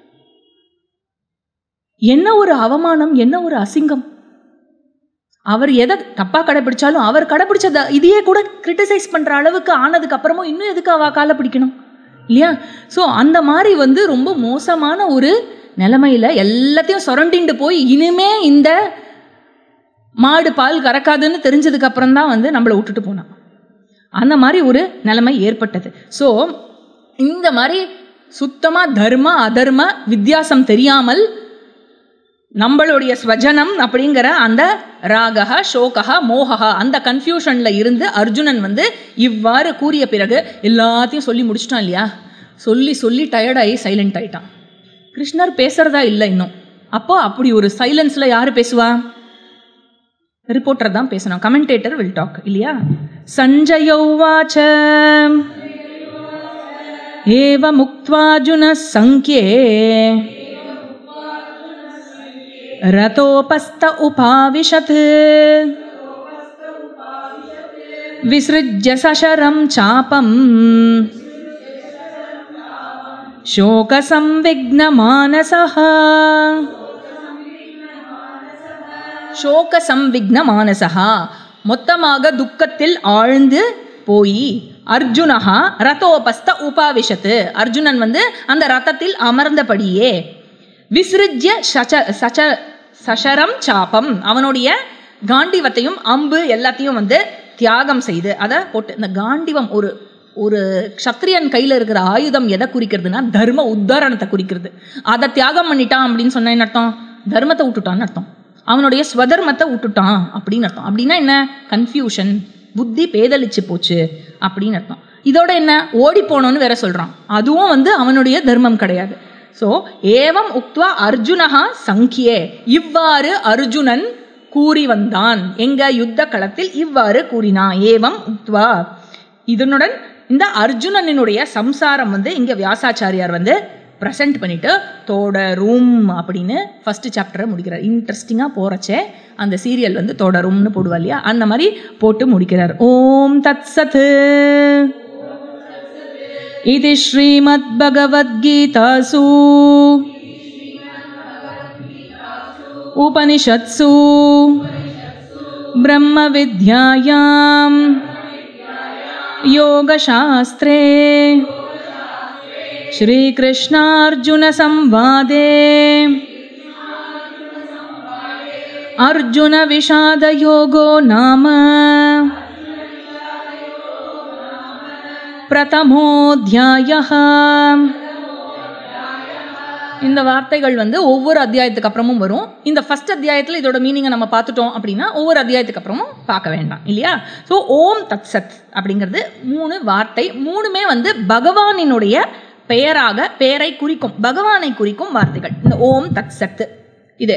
என்ன ஒரு அவமானம் என்ன ஒரு அசிங்கம் அவர் எதை தப்பா கடைபிடிச்சாலும் அவர் கடைபிடிச்சத இதையே கூட கிரிட்டிசைஸ் பண்ற அளவுக்கு ஆனதுக்கு அப்புறமும் இன்னும் எதுக்கு அவ காலை பிடிக்கணும் இல்லையா ஸோ அந்த மாதிரி வந்து ரொம்ப மோசமான ஒரு நிலைமையில எல்லாத்தையும் சுரண்டிண்டு போய் இனிமே இந்த மாடு பால் கறக்காதுன்னு தெரிஞ்சதுக்கு அப்புறம் தான் வந்து நம்மளை விட்டுட்டு போனான் அந்த மாதிரி ஒரு நிலைமை ஏற்பட்டது ஸோ இந்த மாதிரி சுத்தமாக தர்ம அதர்ம வித்தியாசம் தெரியாமல் நம்மளுடைய ஸ்வஜனம் அப்படிங்கிற அந்த ராகஹ சோகஹ மோகஹ அந்த கன்ஃபியூஷன்ல இருந்து அர்ஜுனன் வந்து இவ்வாறு கூறிய பிறகு எல்லாத்தையும் சொல்லி முடிச்சிட்டான் இல்லையா சொல்லி சொல்லி டயர்டாகி சைலண்ட் ஆயிட்டான் கிருஷ்ணர் பேசுறதா இல்லை இன்னும் அப்போ அப்படி ஒரு சைலன்ஸ்ல யாரு பேசுவா ரிப்போர்ட்டர் தான் பேசணும் கமெண்டேட்டர் வில் டாக் இல்லையா சஞ்சயோவாச்ச ஏவ முக்த்வார்ஜுன சங்கே रतोपस्त उपाविशत् विसृज्य सशरं चापम् शोकसंविघ्नमानसः சோகசம்விக்னமானசா மொத்தமாக துக்கத்தில் ஆழ்ந்து போய் அர்ஜுனஹா ரதோபஸ்த உபாவிஷத்து அர்ஜுனன் வந்து அந்த ரதத்தில் அமர்ந்தபடியே விசிறிஜ்ய சச்ச சச்ச சஷரம் சாப்பம் அவனுடைய காண்டிவத்தையும் அம்பு எல்லாத்தையும் வந்து தியாகம் செய்து அதை போட்டு இந்த காண்டிவம் ஒரு ஒரு க்ஷத்ரியன் கையில் இருக்கிற ஆயுதம் எதை குறிக்கிறதுனா தர்ம உத்தாரணத்தை குறிக்கிறது அதை தியாகம் பண்ணிட்டான் அப்படின்னு சொன்ன என்ன அர்த்தம் தர்மத்தை விட்டுட்டான்னு அர்த்தம் அவனுடைய ஸ்வதர்மத்தை விட்டுட்டான் அப்படின்னு அர்த்தம் அப்படின்னா என்ன கன்ஃபியூஷன் புத்தி பேதலிச்சு போச்சு அப்படின்னு அர்த்தம் இதோட என்ன ஓடி போனோன்னு வேற சொல்றான் அதுவும் வந்து அவனுடைய தர்மம் கிடையாது ஸோ ஏவம் உக்த்வா அர்ஜுனஹா சங்கியே இவ்வாறு அர்ஜுனன் கூறி வந்தான் எங்க யுத்த களத்தில் இவ்வாறு கூறினான் ஏவம் உக்த்வா இதனுடன் இந்த அர்ஜுனனுடைய சம்சாரம் வந்து இங்க வியாசாச்சாரியார் வந்து ப்ரெசென்ட் பண்ணிட்டு தொடரும் அப்படின்னு ஃபர்ஸ்ட் சாப்டரை முடிக்கிறார் இன்ட்ரெஸ்டிங்காக போகிறச்சே அந்த சீரியல் வந்து தொடரும்னு போடுவா இல்லையா அந்த மாதிரி போட்டு முடிக்கிறார் ஓம் தத் சத் இது श्रीमद्भगवद्गीतासु उपनिषत्सु ब्रह्मविद्यायां योगशास्त्रे श्रीकृष्णार्जुनसंवादे अर्जुनविषादयोगो नाम பிரதமோத்தியாய இந்த வார்த்தைகள் வந்து ஒவ்வொரு அத்தியாயத்துக்கு அப்புறமும் வரும் இந்த ஃபர்ஸ்ட் அத்தியாயத்தில் இதோட மீனிங்கை நம்ம பார்த்துட்டோம் அப்படின்னா ஒவ்வொரு அத்தியாயத்துக்கு அப்புறமும் பார்க்க வேண்டாம் இல்லையா ஸோ ஓம் தத் சத் அப்படிங்கிறது மூணு வார்த்தை மூணுமே வந்து பகவானினுடைய பெயராக பெயரை குறிக்கும் பகவானை குறிக்கும் வார்த்தைகள் இந்த ஓம் தத் சத் இது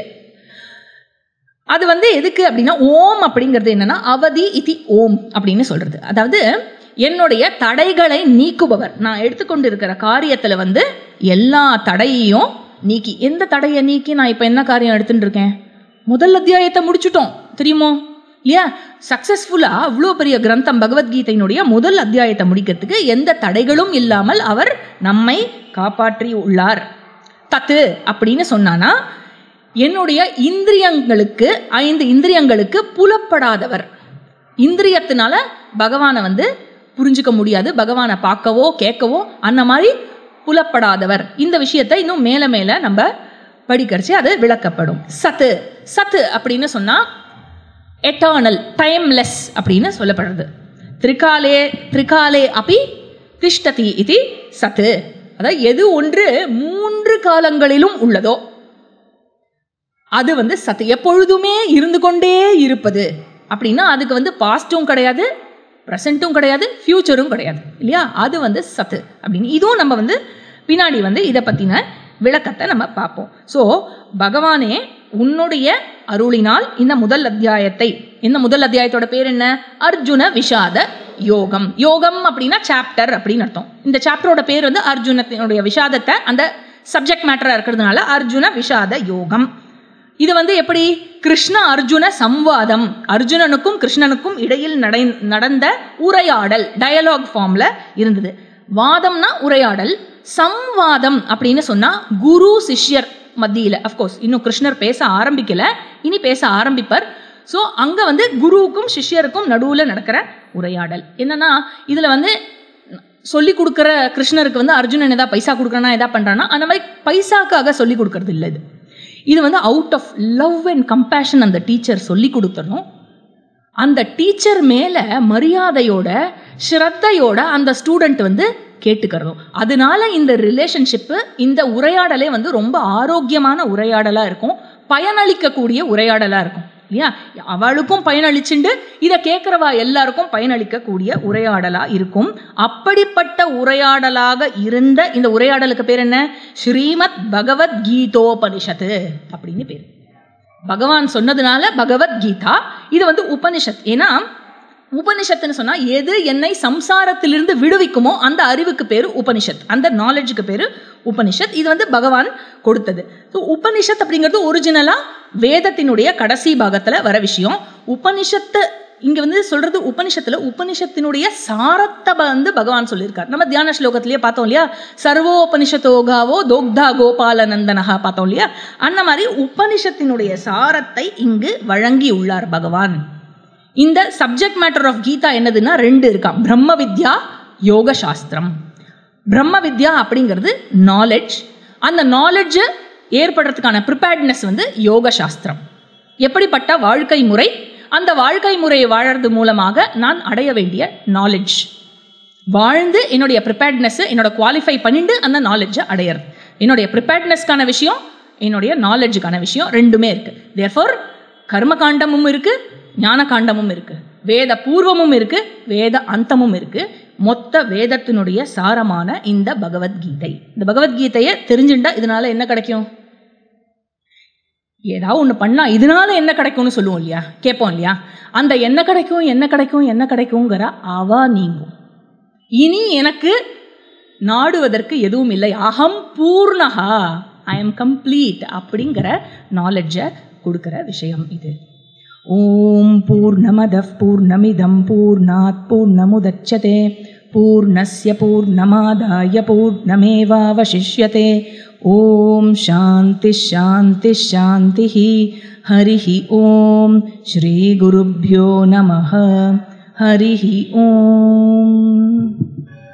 அது வந்து எதுக்கு அப்படின்னா ஓம் அப்படிங்கிறது என்னன்னா அவதி இதி ஓம் அப்படின்னு சொல்றது அதாவது என்னுடைய தடைகளை நீக்குபவர் நான் எடுத்துக்கொண்டு இருக்கிற காரியத்தில் வந்து எல்லா தடையையும் நீக்கி எந்த தடையை நீக்கி நான் இப்போ என்ன காரியம் எடுத்துட்டு இருக்கேன் முதல் அத்தியாயத்தை முடிச்சுட்டோம் தெரியுமோ இல்லையா சக்சஸ்ஃபுல்லாக அவ்வளோ பெரிய கிரந்தம் பகவத்கீதையினுடைய முதல் அத்தியாயத்தை முடிக்கிறதுக்கு எந்த தடைகளும் இல்லாமல் அவர் நம்மை காப்பாற்றி உள்ளார் தத்து அப்படின்னு சொன்னானா என்னுடைய இந்திரியங்களுக்கு ஐந்து இந்திரியங்களுக்கு புலப்படாதவர் இந்திரியத்தினால பகவானை வந்து புரிஞ்சுக்க முடியாது பகவானை பார்க்கவோ கேட்கவோ அந்த மாதிரி புலப்படாதவர் இந்த விஷயத்தை இன்னும் மேலே மேலே நம்ம படிக்கரிச்சு அது விளக்கப்படும் சத்து சத்து அப்படின்னு சொன்னா எட்டர்னல் டைம்லெஸ் அப்படின்னு சொல்லப்படுறது திரிகாலே திரிகாலே அப்பி திஷ்டதி இது சத்து அதாவது எது ஒன்று மூன்று காலங்களிலும் உள்ளதோ அது வந்து சத்து எப்பொழுதுமே இருந்து கொண்டே இருப்பது அப்படின்னா அதுக்கு வந்து பாஸ்டும் கிடையாது ப்ரெசண்ட்டும் கிடையாது ஃப்யூச்சரும் கிடையாது இல்லையா அது வந்து சத்து அப்படின்னு இதுவும் நம்ம வந்து பின்னாடி வந்து இதை பற்றின விளக்கத்தை நம்ம பார்ப்போம் ஸோ பகவானே உன்னுடைய அருளினால் இந்த முதல் அத்தியாயத்தை இந்த முதல் அத்தியாயத்தோட பேர் என்ன அர்ஜுன விஷாத யோகம் யோகம் அப்படின்னா சாப்டர் அப்படின்னு அர்த்தம் இந்த சாப்டரோட பேர் வந்து அர்ஜுனத்தினுடைய விஷாதத்தை அந்த சப்ஜெக்ட் மேட்டராக இருக்கிறதுனால அர்ஜுன விஷாத யோகம் இது வந்து எப்படி கிருஷ்ண அர்ஜுன சம்வாதம் அர்ஜுனனுக்கும் கிருஷ்ணனுக்கும் இடையில் நடை நடந்த உரையாடல் டயலாக் ஃபார்ம்ல இருந்தது வாதம்னா உரையாடல் சம்வாதம் அப்படின்னு சொன்னா குரு சிஷ்யர் மத்தியில் அஃப்கோர்ஸ் இன்னும் கிருஷ்ணர் பேச ஆரம்பிக்கல இனி பேச ஆரம்பிப்பர் ஸோ அங்கே வந்து குருவுக்கும் சிஷ்யருக்கும் நடுவில் நடக்கிற உரையாடல் என்னன்னா இதில் வந்து சொல்லி கொடுக்குற கிருஷ்ணருக்கு வந்து அர்ஜுனன் ஏதாவது பைசா கொடுக்குறனா எதா பண்ணுறான்னா அந்த மாதிரி பைசாக்காக சொல்லி கொடுக்கறது இல்லை இது இது வந்து out of love and compassion அந்த டீச்சர் சொல்லி கொடுத்தனும் அந்த டீச்சர் மேலே மரியாதையோட ஸ்ரத்தையோட அந்த ஸ்டூடெண்ட் வந்து கேட்டுக்கிறதும் அதனால இந்த ரிலேஷன்ஷிப்பு இந்த உரையாடலே வந்து ரொம்ப ஆரோக்கியமான உரையாடலாக இருக்கும் பயனளிக்கக்கூடிய உரையாடலாக இருக்கும் இல்லையா அவளுக்கும் பயனளிச்சுண்டு இதை கேட்குறவா எல்லாருக்கும் பயனளிக்கக்கூடிய உரையாடலா இருக்கும் அப்படிப்பட்ட உரையாடலாக இருந்த இந்த உரையாடலுக்கு பேர் என்ன ஸ்ரீமத் பகவத் கீதோபனிஷத்து அப்படின்னு பேர் பகவான் சொன்னதுனால பகவத்கீதா இது வந்து உபனிஷத் ஏன்னா உபனிஷத்துன்னு சொன்னா எது என்னை சம்சாரத்திலிருந்து விடுவிக்குமோ அந்த அறிவுக்கு பேரு உபனிஷத் அந்த நாலேஜுக்கு பேரு உபனிஷத் இது வந்து பகவான் கொடுத்தது ஸோ உபனிஷத் அப்படிங்கிறது ஒரிஜினலா வேதத்தினுடைய கடைசி பாகத்துல வர விஷயம் உபனிஷத்து இங்க வந்து சொல்றது உபனிஷத்துல உபனிஷத்தினுடைய சாரத்தை வந்து பகவான் சொல்லியிருக்கார் நம்ம தியான ஸ்லோகத்திலேயே பார்த்தோம் இல்லையா சர்வோபனிஷத்தோகாவோ தோக்தா கோபால நந்தனஹா பார்த்தோம் இல்லையா அந்த மாதிரி உபனிஷத்தினுடைய சாரத்தை இங்கு வழங்கி உள்ளார் பகவான் இந்த சப்ஜெக்ட் மேட்டர் ஆஃப் கீதா என்னதுன்னா ரெண்டு இருக்கான் பிரம்ம வித்யா யோக சாஸ்திரம் பிரம்ம வித்யா அப்படிங்கிறது நாலெட்ஜ் அந்த நாலெட்ஜ் ஏற்படுறதுக்கான ப்ரிப்பேர்ட்னஸ் வந்து யோக சாஸ்திரம் எப்படிப்பட்ட வாழ்க்கை முறை அந்த வாழ்க்கை முறையை வாழறது மூலமாக நான் அடைய வேண்டிய நாலெட்ஜ் வாழ்ந்து என்னுடைய ப்ரிப்பேர்ட்னஸ் என்னோட குவாலிஃபை பண்ணிட்டு அந்த நாலெட்ஜை அடையிறது என்னுடைய ப்ரிப்பேர்ட்னஸ்க்கான விஷயம் என்னுடைய நாலெட்ஜுக்கான விஷயம் ரெண்டுமே இருக்கு தேர்ஃபோர் கர்ம காண்டமும் இருக்கு ஞான காண்டமும் இருக்கு வேத பூர்வமும் இருக்கு வேத அந்தமும் இருக்கு மொத்த வேதத்தினுடைய சாரமான இந்த பகவத்கீதை இந்த பகவத்கீதையை தெரிஞ்சுட்டா இதனால என்ன கிடைக்கும் ஏதாவது ஒன்று பண்ணா இதனால என்ன கிடைக்கும்னு சொல்லுவோம் இல்லையா கேட்போம் இல்லையா அந்த என்ன கிடைக்கும் என்ன கிடைக்கும் என்ன கிடைக்குங்கிற அவா நீங்கும் இனி எனக்கு நாடுவதற்கு எதுவும் இல்லை அகம் பூர்ணஹா ஐ எம் கம்ப்ளீட் அப்படிங்கிற நாலெட்ஜை கொடுக்குற விஷயம் இது ஓம் பூர்ணமதः பூர்ணமிதம் பூர்ணாத் பூர்ணமுதட்சதே பூர்ணஸ்ய பூர்ணமாதாய பூர்ணமேவாவசிஷ்யते ॐ शान्तिः शान्तिः शान्तिः हरिः ॐ श्रीगुरुभ्यो नमः हरिः ॐ